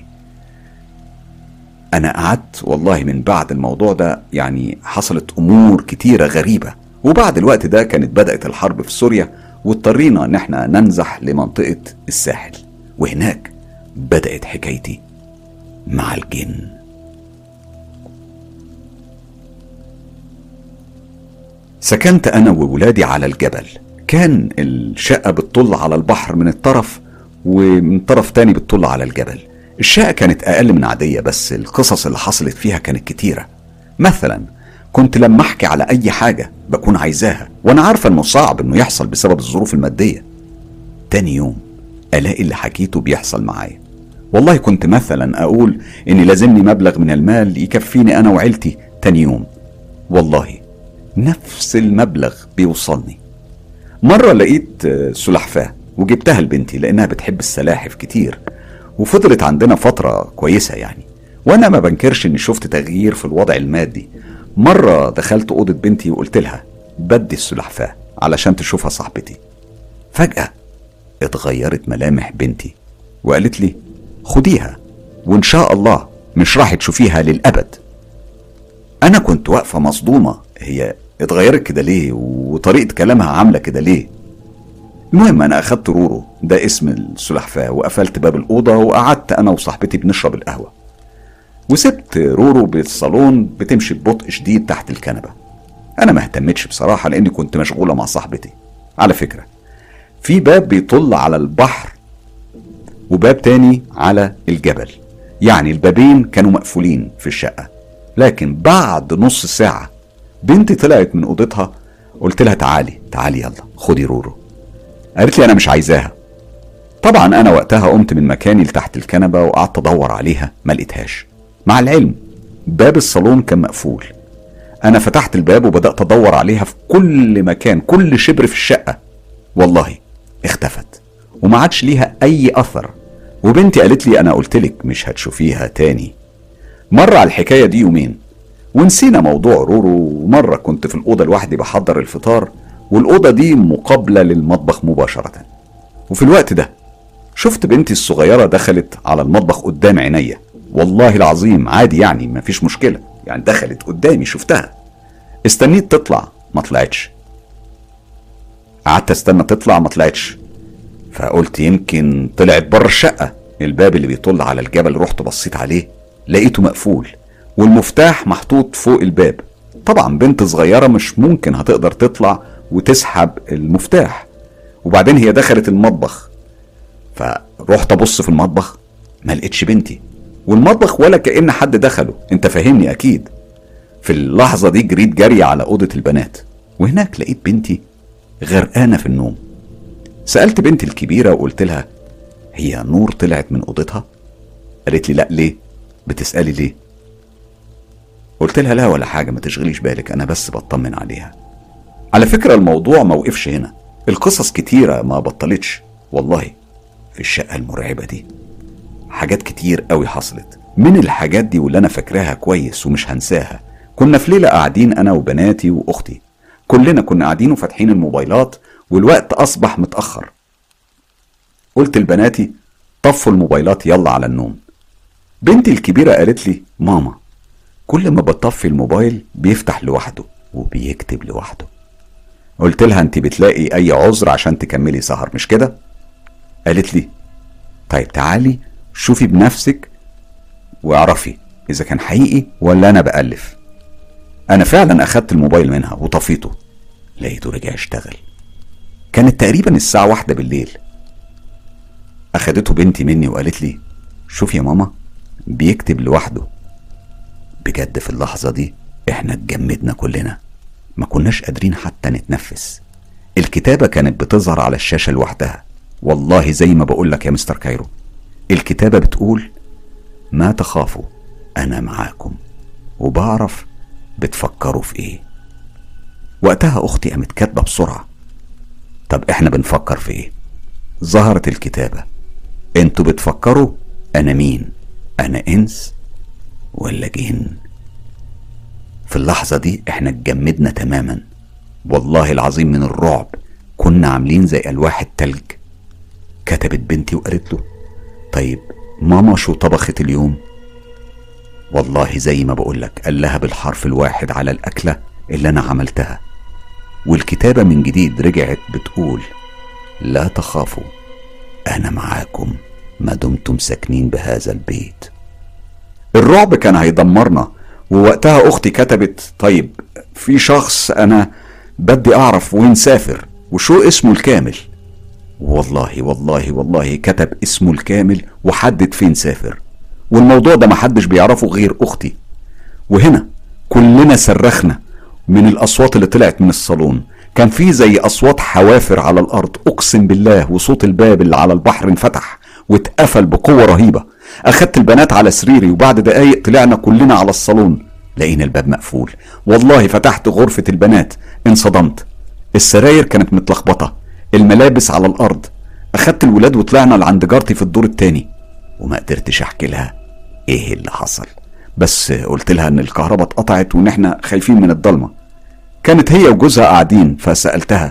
أنا قعدت والله من بعد الموضوع ده يعني حصلت أمور كتيرة غريبة وبعد الوقت ده كانت بدأت الحرب في سوريا واضطرينا إن احنا ننزح لمنطقة الساحل وهناك بدأت حكايتي مع الجن سكنت أنا وولادي على الجبل كان الشقة بتطل على البحر من الطرف ومن طرف تاني بتطل على الجبل الشقة كانت أقل من عادية بس القصص اللي حصلت فيها كانت كتيرة مثلا كنت لما أحكي على أي حاجة بكون عايزاها وأنا عارفة إنه صعب إنه يحصل بسبب الظروف المادية تاني يوم ألاقي اللي حكيته بيحصل معايا والله كنت مثلا أقول إني لازمني مبلغ من المال يكفيني أنا وعيلتي تاني يوم والله نفس المبلغ بيوصلني مرة لقيت سلحفاة وجبتها لبنتي لأنها بتحب السلاحف كتير وفضلت عندنا فترة كويسة يعني وأنا ما بنكرش إني شفت تغيير في الوضع المادي مرة دخلت أوضة بنتي وقلت لها بدي السلحفاة علشان تشوفها صاحبتي فجأة اتغيرت ملامح بنتي وقالت لي خديها وإن شاء الله مش راح تشوفيها للأبد أنا كنت واقفة مصدومة هي اتغيرت كده ليه وطريقة كلامها عاملة كده ليه المهم أنا أخدت رورو ده اسم السلحفاة وقفلت باب الأوضة وقعدت أنا وصاحبتي بنشرب القهوة وسبت رورو بالصالون بتمشي ببطء شديد تحت الكنبة أنا ما اهتمتش بصراحة لأني كنت مشغولة مع صاحبتي على فكرة في باب بيطل على البحر وباب تاني على الجبل يعني البابين كانوا مقفولين في الشقة لكن بعد نص ساعة بنتي طلعت من اوضتها قلت لها تعالي تعالي يلا خدي رورو قالت لي انا مش عايزاها طبعا انا وقتها قمت من مكاني لتحت الكنبه وقعدت ادور عليها ما لقيتهاش مع العلم باب الصالون كان مقفول انا فتحت الباب وبدات ادور عليها في كل مكان كل شبر في الشقه والله اختفت وما عادش ليها اي اثر وبنتي قالت لي انا قلت لك مش هتشوفيها تاني مر على الحكايه دي يومين ونسينا موضوع رورو ومره كنت في الاوضه لوحدي بحضر الفطار والاوضه دي مقابله للمطبخ مباشره وفي الوقت ده شفت بنتي الصغيره دخلت على المطبخ قدام عينيا والله العظيم عادي يعني مفيش مشكله يعني دخلت قدامي شفتها استنيت تطلع ما طلعتش قعدت استنى تطلع ما طلعتش فقلت يمكن طلعت بره الشقه الباب اللي بيطل على الجبل رحت بصيت عليه لقيته مقفول والمفتاح محطوط فوق الباب طبعا بنت صغيرة مش ممكن هتقدر تطلع وتسحب المفتاح وبعدين هي دخلت المطبخ فرحت ابص في المطبخ ما لقيتش بنتي والمطبخ ولا كأن حد دخله انت فاهمني اكيد في اللحظة دي جريت جري على أوضة البنات وهناك لقيت بنتي غرقانة في النوم سألت بنتي الكبيرة وقلت لها هي نور طلعت من أوضتها قالت لي لا ليه بتسألي ليه قلت لها لا ولا حاجة ما تشغليش بالك أنا بس بطمن عليها على فكرة الموضوع ما وقفش هنا القصص كتيرة ما بطلتش والله في الشقة المرعبة دي حاجات كتير قوي حصلت من الحاجات دي واللي أنا فاكراها كويس ومش هنساها كنا في ليلة قاعدين أنا وبناتي وأختي كلنا كنا قاعدين وفاتحين الموبايلات والوقت أصبح متأخر قلت لبناتي طفوا الموبايلات يلا على النوم بنتي الكبيرة قالت لي ماما كل ما بطفي الموبايل بيفتح لوحده وبيكتب لوحده قلت لها انت بتلاقي اي عذر عشان تكملي سهر مش كده قالت لي طيب تعالي شوفي بنفسك واعرفي اذا كان حقيقي ولا انا بألف انا فعلا اخدت الموبايل منها وطفيته لقيته رجع اشتغل كانت تقريبا الساعة واحدة بالليل اخدته بنتي مني وقالت لي شوف يا ماما بيكتب لوحده بجد في اللحظة دي احنا اتجمدنا كلنا ما كناش قادرين حتى نتنفس الكتابة كانت بتظهر على الشاشة لوحدها والله زي ما بقولك يا مستر كايرو الكتابة بتقول ما تخافوا أنا معاكم وبعرف بتفكروا في إيه وقتها أختي قامت كاتبة بسرعة طب إحنا بنفكر في إيه ظهرت الكتابة انتوا بتفكروا أنا مين أنا إنس ولا جن في اللحظة دي احنا اتجمدنا تماما والله العظيم من الرعب كنا عاملين زي ألواح التلج كتبت بنتي وقالت له طيب ماما شو طبخت اليوم والله زي ما بقولك قال لها بالحرف الواحد على الأكلة اللي أنا عملتها والكتابة من جديد رجعت بتقول لا تخافوا أنا معاكم ما دمتم ساكنين بهذا البيت الرعب كان هيدمرنا ووقتها اختي كتبت طيب في شخص انا بدي اعرف وين سافر وشو اسمه الكامل والله والله والله كتب اسمه الكامل وحدد فين سافر والموضوع ده محدش بيعرفه غير اختي وهنا كلنا صرخنا من الاصوات اللي طلعت من الصالون كان في زي اصوات حوافر على الارض اقسم بالله وصوت الباب اللي على البحر انفتح واتقفل بقوه رهيبه اخدت البنات على سريري وبعد دقايق طلعنا كلنا على الصالون لقينا الباب مقفول والله فتحت غرفة البنات انصدمت السراير كانت متلخبطة الملابس على الأرض أخدت الولاد وطلعنا لعند جارتي في الدور التاني وما قدرتش أحكي لها إيه اللي حصل بس قلت لها إن الكهرباء اتقطعت وإن إحنا خايفين من الضلمة كانت هي وجوزها قاعدين فسألتها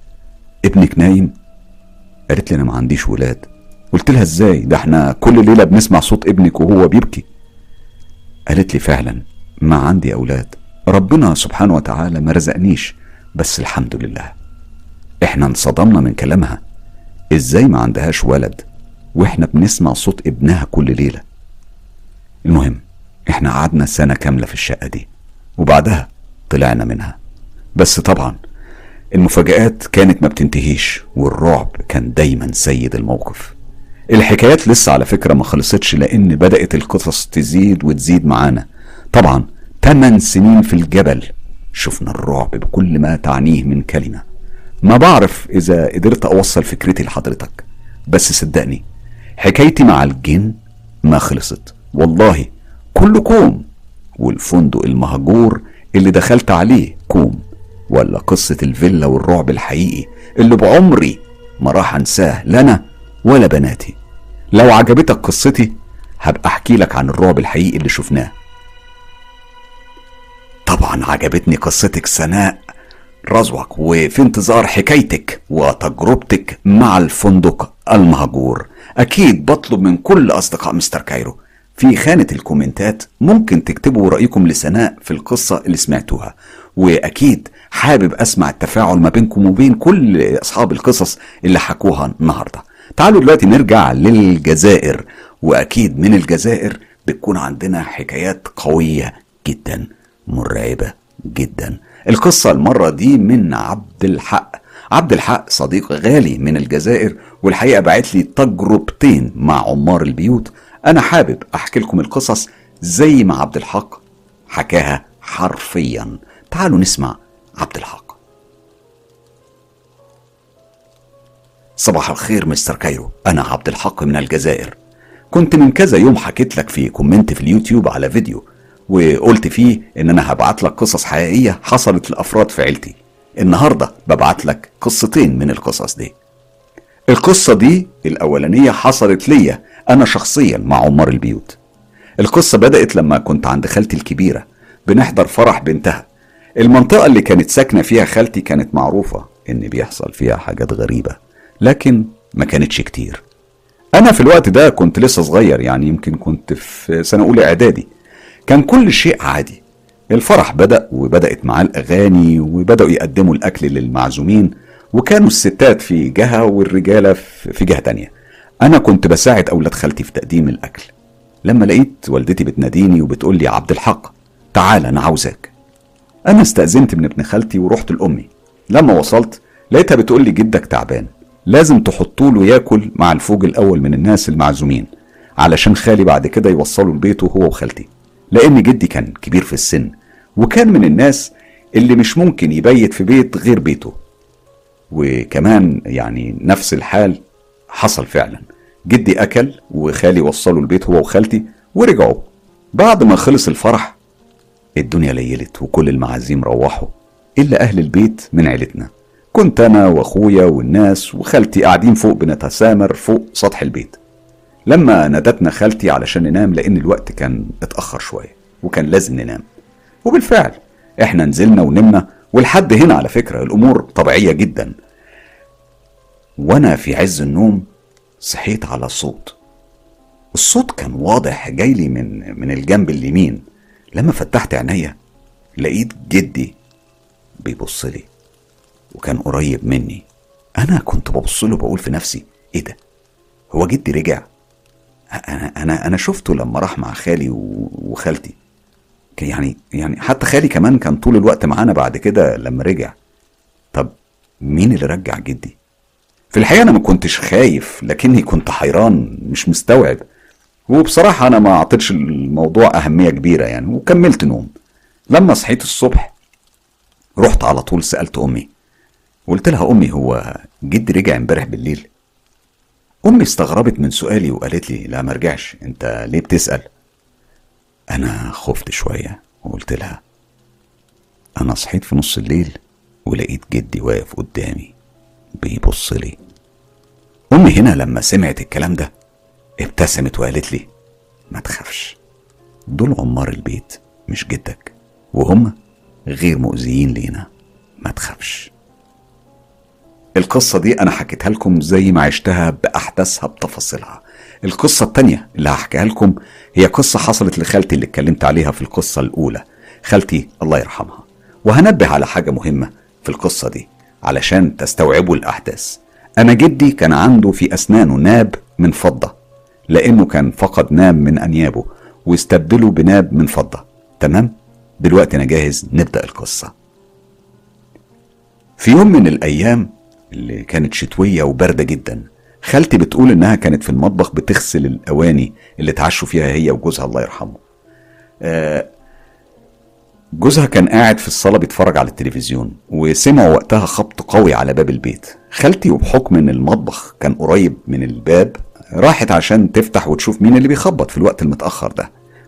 ابنك نايم قالت لي أنا ما عنديش ولاد قلت لها ازاي ده احنا كل ليله بنسمع صوت ابنك وهو بيبكي قالت لي فعلا ما عندي اولاد ربنا سبحانه وتعالى ما رزقنيش بس الحمد لله احنا انصدمنا من كلامها ازاي ما عندهاش ولد واحنا بنسمع صوت ابنها كل ليله المهم احنا قعدنا سنه كامله في الشقه دي وبعدها طلعنا منها بس طبعا المفاجآت كانت ما بتنتهيش والرعب كان دايما سيد الموقف الحكايات لسه على فكرة ما خلصتش لأن بدأت القصص تزيد وتزيد معانا طبعا 8 سنين في الجبل شفنا الرعب بكل ما تعنيه من كلمة ما بعرف إذا قدرت أوصل فكرتي لحضرتك بس صدقني حكايتي مع الجن ما خلصت والله كل كوم والفندق المهجور اللي دخلت عليه كوم ولا قصة الفيلا والرعب الحقيقي اللي بعمري ما راح انساه لا انا ولا بناتي لو عجبتك قصتي هبقى احكي لك عن الرعب الحقيقي اللي شفناه طبعا عجبتني قصتك سناء رزوك وفي انتظار حكايتك وتجربتك مع الفندق المهجور اكيد بطلب من كل اصدقاء مستر كايرو في خانة الكومنتات ممكن تكتبوا رأيكم لسناء في القصة اللي سمعتوها وأكيد حابب أسمع التفاعل ما بينكم وبين كل أصحاب القصص اللي حكوها النهاردة تعالوا دلوقتي نرجع للجزائر وأكيد من الجزائر بتكون عندنا حكايات قوية جدا مرعبة جدا القصة المرة دي من عبد الحق عبد الحق صديق غالي من الجزائر والحقيقة بعت لي تجربتين مع عمار البيوت أنا حابب أحكي لكم القصص زي ما عبد الحق حكاها حرفيا تعالوا نسمع عبد الحق صباح الخير مستر كايرو أنا عبد الحق من الجزائر كنت من كذا يوم حكيت لك في كومنت في اليوتيوب على فيديو وقلت فيه ان انا هبعت لك قصص حقيقية حصلت لافراد في عيلتي النهاردة ببعت لك قصتين من القصص دي القصة دي الأولانية حصلت ليا أنا شخصيا مع عمار البيوت القصة بدأت لما كنت عند خالتي الكبيرة بنحضر فرح بنتها المنطقة اللي كانت ساكنة فيها خالتي كانت معروفة إن بيحصل فيها حاجات غريبة لكن ما كانتش كتير أنا في الوقت ده كنت لسه صغير يعني يمكن كنت في سنة أولى إعدادي كان كل شيء عادي الفرح بدأ وبدأت معاه الأغاني وبدأوا يقدموا الأكل للمعزومين وكانوا الستات في جهة والرجالة في جهة تانية أنا كنت بساعد أولاد خالتي في تقديم الأكل لما لقيت والدتي بتناديني وبتقول لي عبد الحق تعال أنا عاوزاك أنا استأذنت من ابن خالتي ورحت لأمي لما وصلت لقيتها بتقول لي جدك تعبان لازم تحطوا له ياكل مع الفوج الأول من الناس المعزومين علشان خالي بعد كده يوصله لبيته هو وخالتي لأن جدي كان كبير في السن وكان من الناس اللي مش ممكن يبيت في بيت غير بيته وكمان يعني نفس الحال حصل فعلا جدي أكل وخالي وصله البيت هو وخالتي ورجعوا بعد ما خلص الفرح الدنيا ليلت وكل المعازيم روحوا إلا أهل البيت من عيلتنا كنت أنا وأخويا والناس وخالتي قاعدين فوق بنتسامر فوق سطح البيت لما نادتنا خالتي علشان ننام لأن الوقت كان اتأخر شوية وكان لازم ننام وبالفعل احنا نزلنا ونمنا ولحد هنا على فكرة الأمور طبيعية جدا وأنا في عز النوم صحيت على صوت الصوت كان واضح جاي لي من من الجنب اليمين لما فتحت عينيا لقيت جدي بيبص لي وكان قريب مني انا كنت ببص له بقول في نفسي ايه ده هو جدي رجع انا انا انا شفته لما راح مع خالي وخالتي يعني يعني حتى خالي كمان كان طول الوقت معانا بعد كده لما رجع طب مين اللي رجع جدي في الحقيقه انا ما كنتش خايف لكني كنت حيران مش مستوعب وبصراحه انا ما اعطيتش الموضوع اهميه كبيره يعني وكملت نوم لما صحيت الصبح رحت على طول سالت امي قلت لها امي هو جدي رجع امبارح بالليل امي استغربت من سؤالي وقالت لي لا ما رجعش انت ليه بتسال انا خفت شويه وقلت لها انا صحيت في نص الليل ولقيت جدي واقف قدامي بيبص لي امي هنا لما سمعت الكلام ده ابتسمت وقالت لي ما تخافش دول عمار البيت مش جدك وهم غير مؤذيين لينا ما تخافش القصة دي أنا حكيتها لكم زي ما عشتها بأحداثها بتفاصيلها القصة التانية اللي هحكيها لكم هي قصة حصلت لخالتي اللي اتكلمت عليها في القصة الأولى خالتي الله يرحمها وهنبه على حاجة مهمة في القصة دي علشان تستوعبوا الأحداث أنا جدي كان عنده في أسنانه ناب من فضة لأنه كان فقد ناب من أنيابه واستبدله بناب من فضة تمام؟ دلوقتي أنا جاهز نبدأ القصة في يوم من الأيام اللي كانت شتوية وباردة جدا خالتي بتقول إنها كانت في المطبخ بتغسل الأواني اللي اتعشوا فيها هي وجوزها الله يرحمه آه جوزها كان قاعد في الصالة بيتفرج على التلفزيون وسمعوا وقتها خبط قوي على باب البيت خالتي وبحكم ان المطبخ كان قريب من الباب راحت عشان تفتح وتشوف مين اللي بيخبط في الوقت المتأخر ده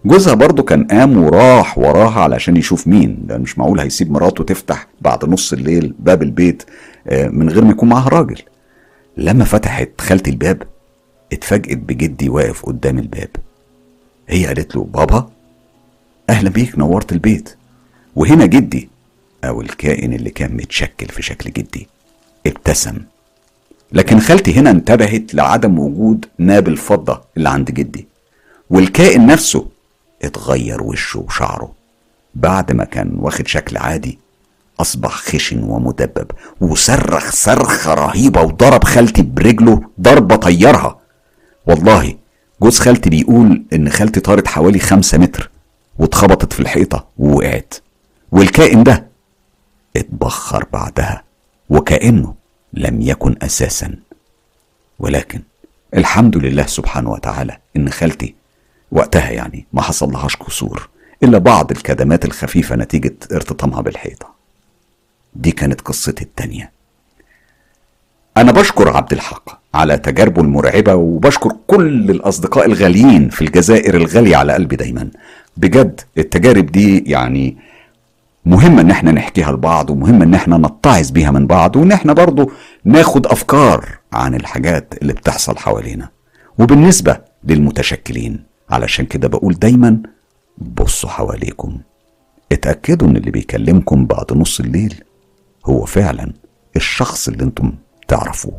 جوزها برضه كان قام وراح وراها علشان يشوف مين ده مش معقول هيسيب مراته تفتح بعد نص الليل باب البيت آه، من غير ما يكون معاها راجل لما فتحت خالتي الباب اتفاجئت بجدي واقف قدام الباب هي قالت له بابا اهلا بيك نورت البيت وهنا جدي او الكائن اللي كان متشكل في شكل جدي ابتسم لكن خالتي هنا انتبهت لعدم وجود ناب الفضة اللي عند جدي والكائن نفسه اتغير وشه وشعره بعد ما كان واخد شكل عادي أصبح خشن ومدبب وصرخ صرخة رهيبة وضرب خالتي برجله ضربة طيرها والله جوز خالتي بيقول إن خالتي طارت حوالي خمسة متر واتخبطت في الحيطة ووقعت والكائن ده اتبخر بعدها وكأنه لم يكن أساسا ولكن الحمد لله سبحانه وتعالى إن خالتي وقتها يعني ما حصل لهاش كسور إلا بعض الكدمات الخفيفة نتيجة ارتطامها بالحيطة دي كانت قصتي التانية أنا بشكر عبد الحق على تجاربه المرعبة وبشكر كل الأصدقاء الغاليين في الجزائر الغالية على قلبي دايما بجد التجارب دي يعني مهم ان احنا نحكيها لبعض ومهم ان احنا نتعظ بيها من بعض وان احنا برضو ناخد افكار عن الحاجات اللي بتحصل حوالينا وبالنسبة للمتشكلين علشان كده بقول دايما بصوا حواليكم اتأكدوا ان اللي بيكلمكم بعد نص الليل هو فعلا الشخص اللي انتم تعرفوه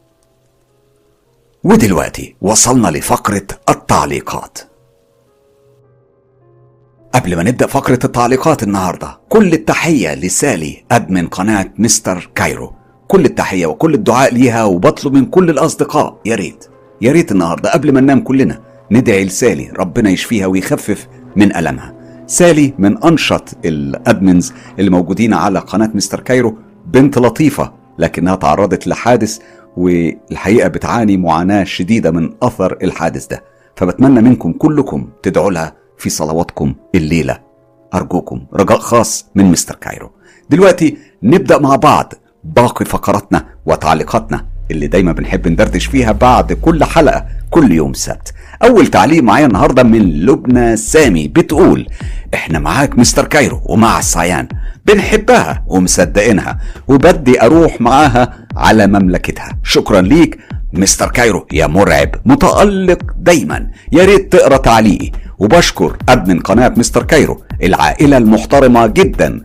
ودلوقتي وصلنا لفقرة التعليقات قبل ما نبدأ فقرة التعليقات النهاردة كل التحية لسالي أدمن قناة مستر كايرو كل التحية وكل الدعاء ليها وبطلب من كل الأصدقاء يا ريت يا ريت النهاردة قبل ما ننام كلنا ندعي لسالي ربنا يشفيها ويخفف من ألمها سالي من أنشط الأدمنز اللي موجودين على قناة مستر كايرو بنت لطيفة لكنها تعرضت لحادث والحقيقة بتعاني معاناة شديدة من أثر الحادث ده فبتمنى منكم كلكم تدعوا لها في صلواتكم الليلة أرجوكم رجاء خاص من مستر كايرو دلوقتي نبدأ مع بعض باقي فقراتنا وتعليقاتنا اللي دايما بنحب ندردش فيها بعد كل حلقة كل يوم سبت أول تعليق معايا النهاردة من لبنى سامي بتقول إحنا معاك مستر كايرو ومع الصيان بنحبها ومصدقينها وبدي أروح معاها على مملكتها شكرا ليك مستر كايرو يا مرعب متألق دايما يا ريت تقرا تعليقي وبشكر أدمن قناة مستر كايرو العائلة المحترمة جدا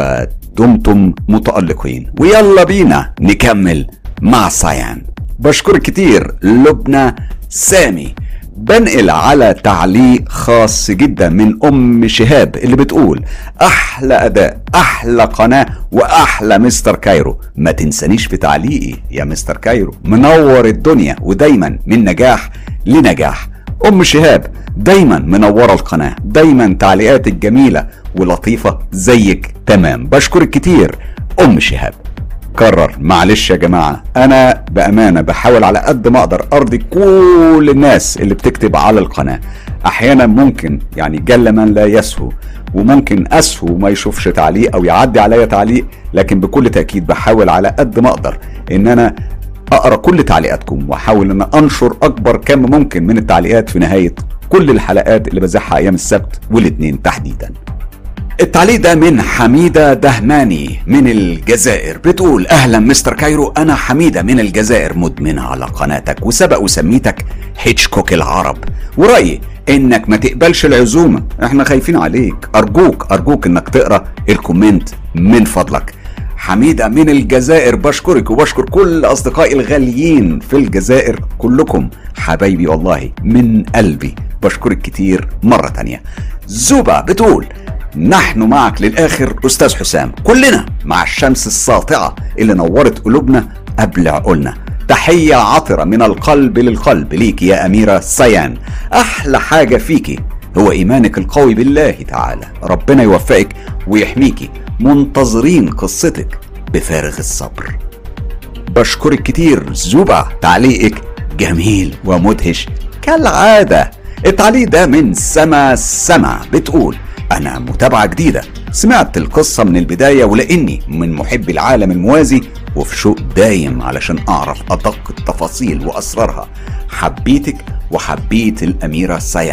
ودمتم متألقين ويلا بينا نكمل مع صيان بشكر كتير لبنى سامي بنقل على تعليق خاص جدا من ام شهاب اللي بتقول احلى اداء احلى قناه واحلى مستر كايرو ما تنسانيش في تعليقي يا مستر كايرو منور الدنيا ودايما من نجاح لنجاح ام شهاب دايما منوره القناه دايما تعليقاتك جميله ولطيفه زيك تمام بشكرك كتير ام شهاب كرر معلش يا جماعة أنا بأمانة بحاول على قد ما أقدر أرضي كل الناس اللي بتكتب على القناة أحيانا ممكن يعني جل من لا يسهو وممكن أسهو وما يشوفش تعليق أو يعدي عليا تعليق لكن بكل تأكيد بحاول على قد ما أقدر إن أنا أقرأ كل تعليقاتكم وأحاول إن أنشر أكبر كم ممكن من التعليقات في نهاية كل الحلقات اللي بزحها أيام السبت والاثنين تحديداً التعليق ده من حميدة دهماني من الجزائر بتقول أهلا مستر كايرو أنا حميدة من الجزائر مدمنة على قناتك وسبق وسميتك هيتشكوك العرب ورأيي إنك ما تقبلش العزومة إحنا خايفين عليك أرجوك أرجوك إنك تقرأ الكومنت من فضلك حميدة من الجزائر بشكرك وبشكر كل أصدقائي الغاليين في الجزائر كلكم حبايبي والله من قلبي بشكرك كتير مرة تانية زوبا بتقول نحن معك للآخر أستاذ حسام كلنا مع الشمس الساطعة اللي نورت قلوبنا قبل عقولنا تحية عطرة من القلب للقلب ليك يا أميرة سيان أحلى حاجة فيكي هو إيمانك القوي بالله تعالى ربنا يوفقك ويحميكي منتظرين قصتك بفارغ الصبر بشكرك كتير زوبا تعليقك جميل ومدهش كالعادة التعليق ده من سما سما بتقول أنا متابعة جديدة سمعت القصة من البداية ولأني من محبي العالم الموازي وفي شوق دايم علشان أعرف أدق التفاصيل وأسرارها حبيتك وحبيت الأميرة سيان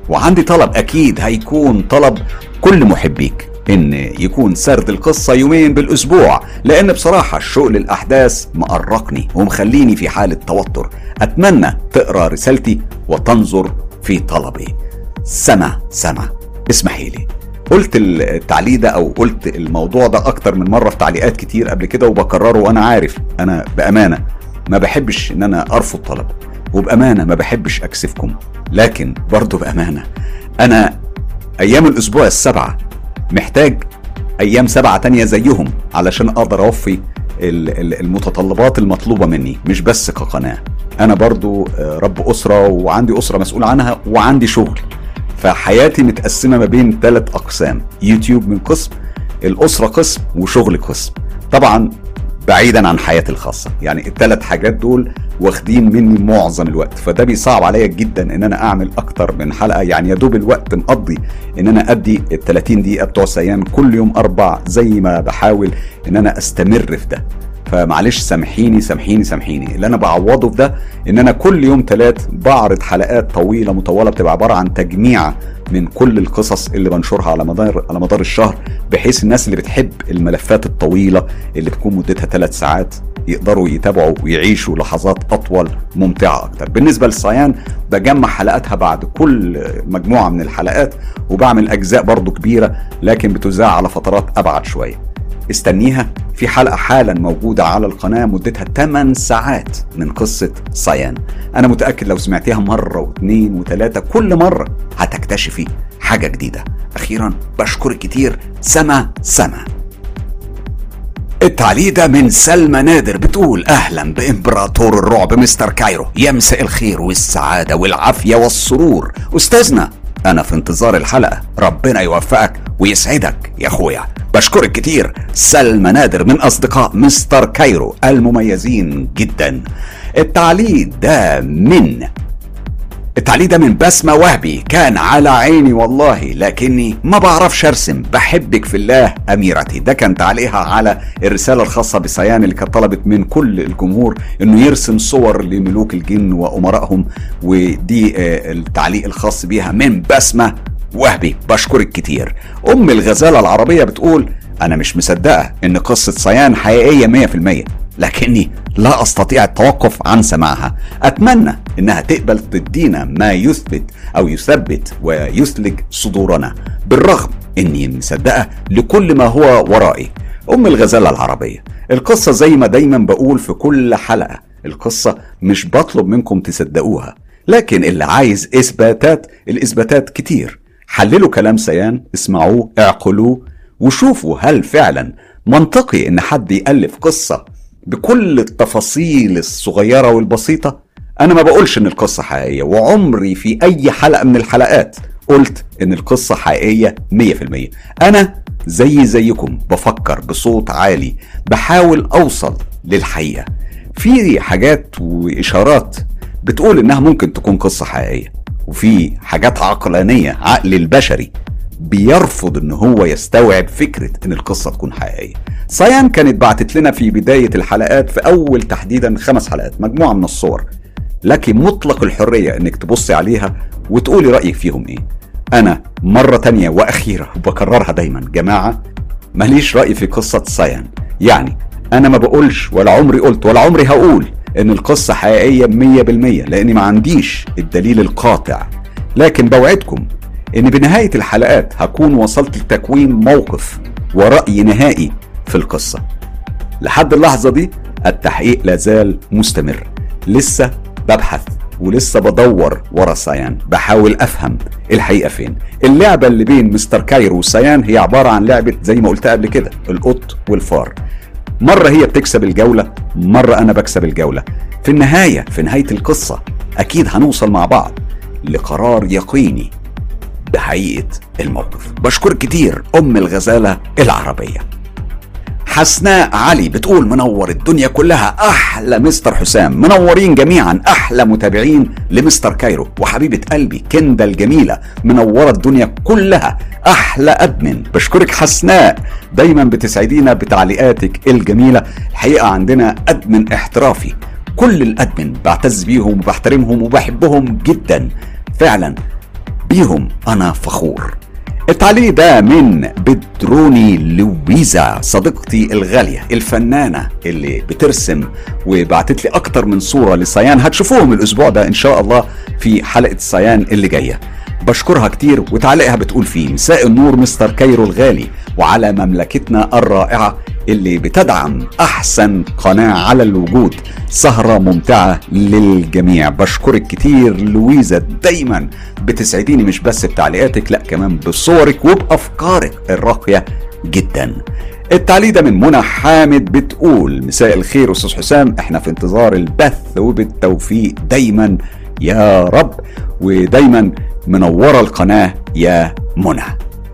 وعندي طلب اكيد هيكون طلب كل محبيك ان يكون سرد القصة يومين بالاسبوع لان بصراحة الشوق للاحداث مقرقني ومخليني في حالة توتر اتمنى تقرا رسالتي وتنظر في طلبي سما سما اسمحي لي قلت التعليق ده او قلت الموضوع ده اكتر من مره في تعليقات كتير قبل كده وبكرره وانا عارف انا بامانه ما بحبش ان انا ارفض طلب وبامانه ما بحبش اكسفكم لكن برضه بامانه انا ايام الاسبوع السبعه محتاج ايام سبعه تانية زيهم علشان اقدر اوفي المتطلبات المطلوبه مني مش بس كقناه انا برضو آه، رب اسره وعندي اسره مسؤول عنها وعندي شغل فحياتي متقسمه ما بين ثلاث اقسام يوتيوب من قسم الاسره قسم وشغل قسم طبعا بعيدا عن حياتي الخاصه يعني الثلاث حاجات دول واخدين مني معظم الوقت فده بيصعب عليا جدا ان انا اعمل اكتر من حلقه يعني يا دوب الوقت مقضي ان انا ادي ال 30 دقيقه بتوع سيان كل يوم اربع زي ما بحاول ان انا استمر في ده فمعلش سامحيني سامحيني سامحيني اللي انا بعوضه في ده ان انا كل يوم ثلاث بعرض حلقات طويله مطوله بتبقى عباره عن تجميع من كل القصص اللي بنشرها على مدار على مدار الشهر بحيث الناس اللي بتحب الملفات الطويله اللي بتكون مدتها ثلاث ساعات يقدروا يتابعوا ويعيشوا لحظات اطول ممتعه اكتر بالنسبه للصيان بجمع حلقاتها بعد كل مجموعه من الحلقات وبعمل اجزاء برضو كبيره لكن بتذاع على فترات ابعد شويه استنيها في حلقة حالا موجودة على القناة مدتها 8 ساعات من قصة صيان أنا متأكد لو سمعتيها مرة واثنين وثلاثة كل مرة هتكتشفي حاجة جديدة أخيرا بشكرك كتير سما سما التعليق ده من سلمى نادر بتقول اهلا بامبراطور الرعب مستر كايرو يمسئ الخير والسعاده والعافيه والسرور استاذنا انا في انتظار الحلقه ربنا يوفقك ويسعدك يا اخويا بشكرك كتير سلمى نادر من أصدقاء مستر كايرو المميزين جدا التعليق ده من التعليق ده من بسمة وهبي كان على عيني والله لكني ما بعرفش ارسم بحبك في الله اميرتي ده كان تعليقها على الرسالة الخاصة بسيان اللي كانت طلبت من كل الجمهور انه يرسم صور لملوك الجن وامرائهم ودي آه، التعليق الخاص بيها من بسمة وهبي بشكرك كتير ام الغزالة العربية بتقول انا مش مصدقة ان قصة صيان حقيقية 100% لكني لا استطيع التوقف عن سماعها اتمنى انها تقبل تدينا ما يثبت او يثبت ويسلك صدورنا بالرغم اني مصدقة لكل ما هو ورائي ام الغزالة العربية القصة زي ما دايما بقول في كل حلقة القصة مش بطلب منكم تصدقوها لكن اللي عايز اثباتات الاثباتات كتير حللوا كلام سيان اسمعوه اعقلوه وشوفوا هل فعلا منطقي ان حد يألف قصة بكل التفاصيل الصغيرة والبسيطة انا ما بقولش ان القصة حقيقية وعمري في اي حلقة من الحلقات قلت ان القصة حقيقية 100% انا زي زيكم بفكر بصوت عالي بحاول اوصل للحقيقة في حاجات واشارات بتقول انها ممكن تكون قصة حقيقية وفي حاجات عقلانية عقل البشري بيرفض ان هو يستوعب فكرة ان القصة تكون حقيقية سايان كانت بعتت لنا في بداية الحلقات في اول تحديدا خمس حلقات مجموعة من الصور لك مطلق الحرية انك تبصي عليها وتقولي رأيك فيهم ايه انا مرة تانية واخيرة وبكررها دايما جماعة ماليش رأي في قصة سايان يعني انا ما بقولش ولا عمري قلت ولا عمري هقول ان القصة حقيقية مية بالمية لاني ما عنديش الدليل القاطع لكن بوعدكم ان بنهاية الحلقات هكون وصلت لتكوين موقف ورأي نهائي في القصة لحد اللحظة دي التحقيق لازال مستمر لسه ببحث ولسه بدور ورا سايان بحاول افهم الحقيقه فين اللعبه اللي بين مستر كايرو وسايان هي عباره عن لعبه زي ما قلت قبل كده القط والفار مرة هي بتكسب الجولة مرة أنا بكسب الجولة في النهاية في نهاية القصة أكيد هنوصل مع بعض لقرار يقيني بحقيقة الموقف بشكر كتير أم الغزالة العربية حسناء علي بتقول منور الدنيا كلها احلى مستر حسام منورين جميعا احلى متابعين لمستر كايرو وحبيبه قلبي كندا الجميله منوره الدنيا كلها احلى ادمن بشكرك حسناء دايما بتسعدينا بتعليقاتك الجميله الحقيقه عندنا ادمن احترافي كل الادمن بعتز بيهم وبحترمهم وبحبهم جدا فعلا بيهم انا فخور التعليق ده من بدروني لويزا صديقتي الغالية الفنانة اللي بترسم وبعتت لي أكتر من صورة لصيان هتشوفوهم الأسبوع ده إن شاء الله في حلقة صيان اللي جاية بشكرها كتير وتعليقها بتقول فيه مساء النور مستر كايرو الغالي وعلى مملكتنا الرائعة اللي بتدعم أحسن قناة على الوجود سهرة ممتعة للجميع بشكرك كتير لويزا دايما بتسعديني مش بس بتعليقاتك لا كمان بصورك وبأفكارك الراقية جدا التعليق ده من منى حامد بتقول مساء الخير استاذ حسام احنا في انتظار البث وبالتوفيق دايما يا رب ودايما منوره القناه يا منى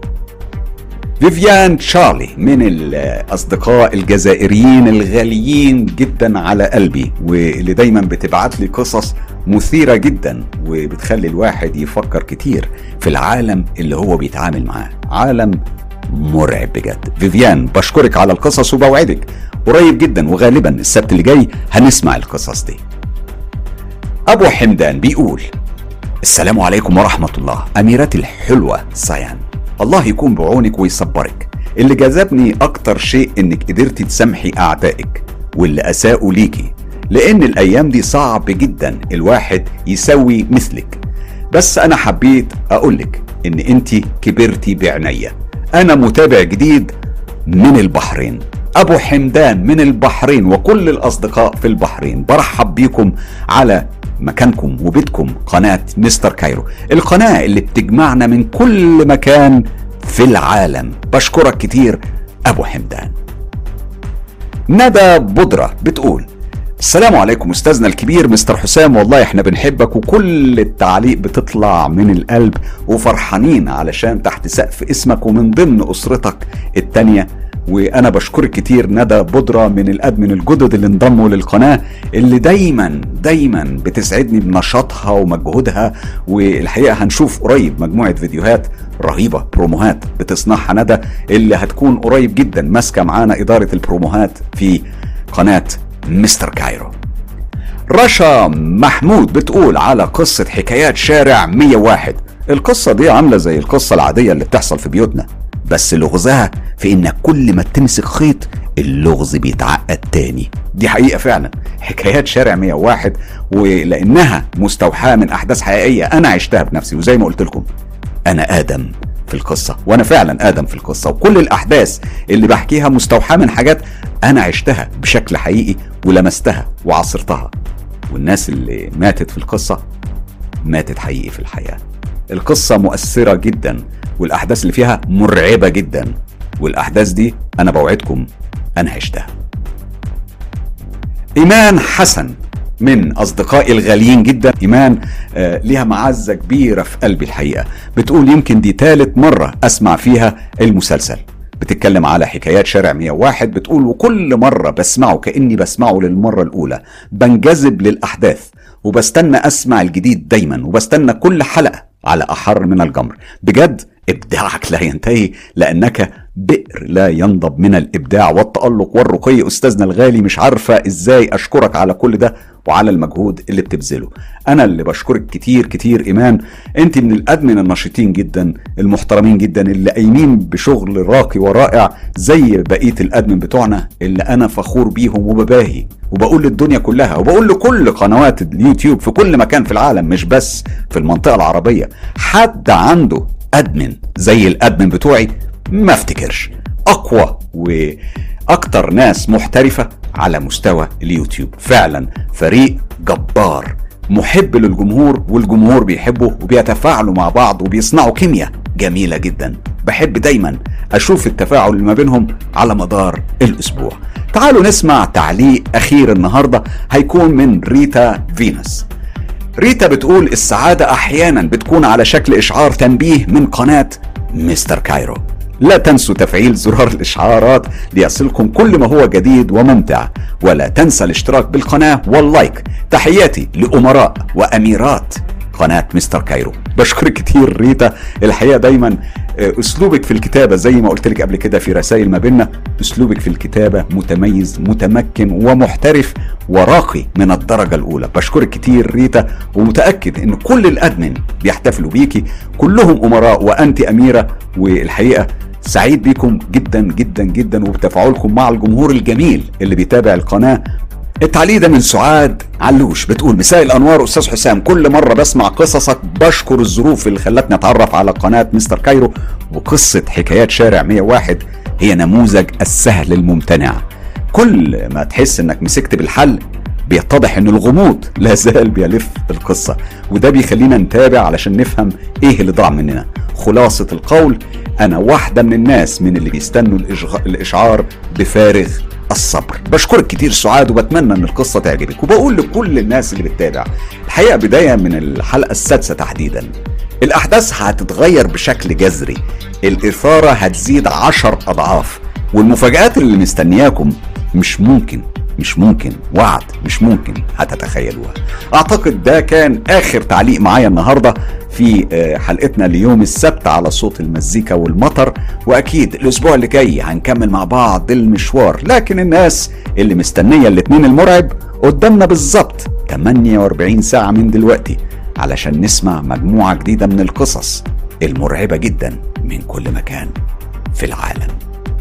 فيفيان تشارلي من الاصدقاء الجزائريين الغاليين جدا على قلبي واللي دايما بتبعت لي قصص مثيره جدا وبتخلي الواحد يفكر كتير في العالم اللي هو بيتعامل معاه عالم مرعب بجد فيفيان بشكرك على القصص وبوعدك قريب جدا وغالبا السبت اللي جاي هنسمع القصص دي ابو حمدان بيقول السلام عليكم ورحمه الله اميرتي الحلوه سيان الله يكون بعونك ويصبرك اللي جذبني اكتر شيء انك قدرتي تسامحي اعدائك واللي اساءوا ليكي لان الايام دي صعب جدا الواحد يسوي مثلك بس انا حبيت اقولك ان انت كبرتي بعناية انا متابع جديد من البحرين ابو حمدان من البحرين وكل الاصدقاء في البحرين برحب بيكم على مكانكم وبيتكم قناة مستر كايرو القناة اللي بتجمعنا من كل مكان في العالم بشكرك كتير أبو حمدان ندى بودرة بتقول السلام عليكم استاذنا الكبير مستر حسام والله احنا بنحبك وكل التعليق بتطلع من القلب وفرحانين علشان تحت سقف اسمك ومن ضمن اسرتك التانية وانا بشكرك كتير ندى بودرة من الادمن الجدد اللي انضموا للقناة اللي دايما دايما بتسعدني بنشاطها ومجهودها والحقيقة هنشوف قريب مجموعة فيديوهات رهيبة بروموهات بتصنعها ندى اللي هتكون قريب جدا ماسكة معانا إدارة البروموهات في قناة مستر كايرو رشا محمود بتقول على قصة حكايات شارع 101 القصة دي عاملة زي القصة العادية اللي بتحصل في بيوتنا بس لغزها في انك كل ما تمسك خيط اللغز بيتعقد تاني دي حقيقة فعلا حكايات شارع 101 ولانها مستوحاة من احداث حقيقية انا عشتها بنفسي وزي ما قلت لكم انا ادم في القصة وانا فعلا ادم في القصة وكل الاحداث اللي بحكيها مستوحاة من حاجات انا عشتها بشكل حقيقي ولمستها وعصرتها والناس اللي ماتت في القصة ماتت حقيقي في الحياة القصة مؤثرة جدا والأحداث اللي فيها مرعبة جدا والأحداث دي أنا بوعدكم أنا عشتها إيمان حسن من أصدقائي الغاليين جدا إيمان آه ليها معزة كبيرة في قلبي الحقيقة بتقول يمكن دي ثالث مرة أسمع فيها المسلسل بتتكلم على حكايات شارع 101 بتقول وكل مرة بسمعه كأني بسمعه للمرة الأولى بنجذب للأحداث وبستنى أسمع الجديد دايما وبستنى كل حلقة على أحر من الجمر بجد إبداعك لا ينتهي لأنك بئر لا ينضب من الإبداع والتألق والرقي أستاذنا الغالي مش عارفة إزاي أشكرك على كل ده وعلى المجهود اللي بتبذله أنا اللي بشكرك كتير كتير إيمان أنت من الأدمن النشيطين جدا المحترمين جدا اللي قايمين بشغل راقي ورائع زي بقية الأدمن بتوعنا اللي أنا فخور بيهم وبباهي وبقول للدنيا كلها وبقول لكل قنوات اليوتيوب في كل مكان في العالم مش بس في المنطقة العربية حد عنده ادمن زي الادمن بتوعي ما افتكرش اقوى واكتر ناس محترفه على مستوى اليوتيوب فعلا فريق جبار محب للجمهور والجمهور بيحبه وبيتفاعلوا مع بعض وبيصنعوا كيمياء جميله جدا بحب دايما اشوف التفاعل اللي ما بينهم على مدار الاسبوع تعالوا نسمع تعليق اخير النهارده هيكون من ريتا فينوس ريتا بتقول السعادة أحيانا بتكون على شكل إشعار تنبيه من قناة مستر كايرو لا تنسوا تفعيل زرار الإشعارات ليصلكم كل ما هو جديد وممتع ولا تنسى الاشتراك بالقناة واللايك تحياتي لأمراء وأميرات قناة مستر كايرو بشكرك كتير ريتا الحقيقة دايما آه، اسلوبك في الكتابة زي ما قلت لك قبل كده في رسائل ما بيننا اسلوبك في الكتابة متميز متمكن ومحترف وراقي من الدرجة الأولى بشكرك كتير ريتا ومتأكد إن كل الأدمن بيحتفلوا بيكي كلهم أمراء وأنت أميرة والحقيقة سعيد بيكم جدا جدا جدا وبتفاعلكم مع الجمهور الجميل اللي بيتابع القناة التعليق ده من سعاد علوش بتقول مساء الانوار استاذ حسام كل مره بسمع قصصك بشكر الظروف اللي خلتني اتعرف على قناه مستر كايرو وقصه حكايات شارع 101 هي نموذج السهل الممتنع كل ما تحس انك مسكت بالحل بيتضح ان الغموض لا زال بيلف القصه وده بيخلينا نتابع علشان نفهم ايه اللي ضاع مننا خلاصه القول انا واحده من الناس من اللي بيستنوا الإشغ- الاشعار بفارغ الصبر بشكرك كتير سعاد وبتمنى ان القصه تعجبك وبقول لكل الناس اللي بتتابع الحقيقه بدايه من الحلقه السادسه تحديدا الاحداث هتتغير بشكل جذري الاثاره هتزيد عشر اضعاف والمفاجآت اللي مستنياكم مش ممكن مش ممكن وعد مش ممكن هتتخيلوها اعتقد ده كان اخر تعليق معايا النهارده في آه، حلقتنا ليوم السبت على صوت المزيكا والمطر واكيد الاسبوع اللي جاي هنكمل مع بعض المشوار لكن الناس اللي مستنيه الاتنين المرعب قدامنا بالظبط 48 ساعه من دلوقتي علشان نسمع مجموعه جديده من القصص المرعبه جدا من كل مكان في العالم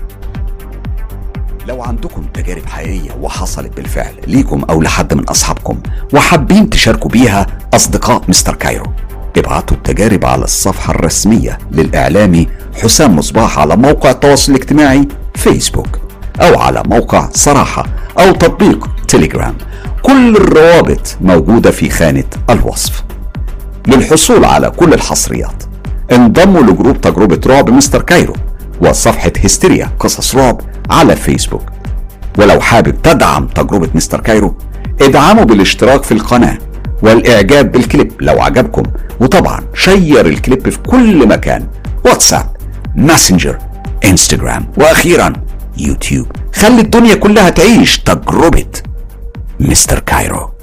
لو عندكم تجارب حقيقية وحصلت بالفعل ليكم أو لحد من أصحابكم وحابين تشاركوا بيها أصدقاء مستر كايرو ابعتوا التجارب على الصفحة الرسمية للإعلامي حسام مصباح على موقع التواصل الاجتماعي فيسبوك أو على موقع صراحة أو تطبيق تليجرام كل الروابط موجودة في خانة الوصف للحصول على كل الحصريات انضموا لجروب تجربة رعب مستر كايرو وصفحة هستيريا قصص رعب على فيسبوك ولو حابب تدعم تجربة مستر كايرو ادعموا بالاشتراك في القناة والإعجاب بالكليب لو عجبكم وطبعا شير الكليب في كل مكان واتساب ماسنجر انستجرام وأخيرا يوتيوب خلي الدنيا كلها تعيش تجربة مستر كايرو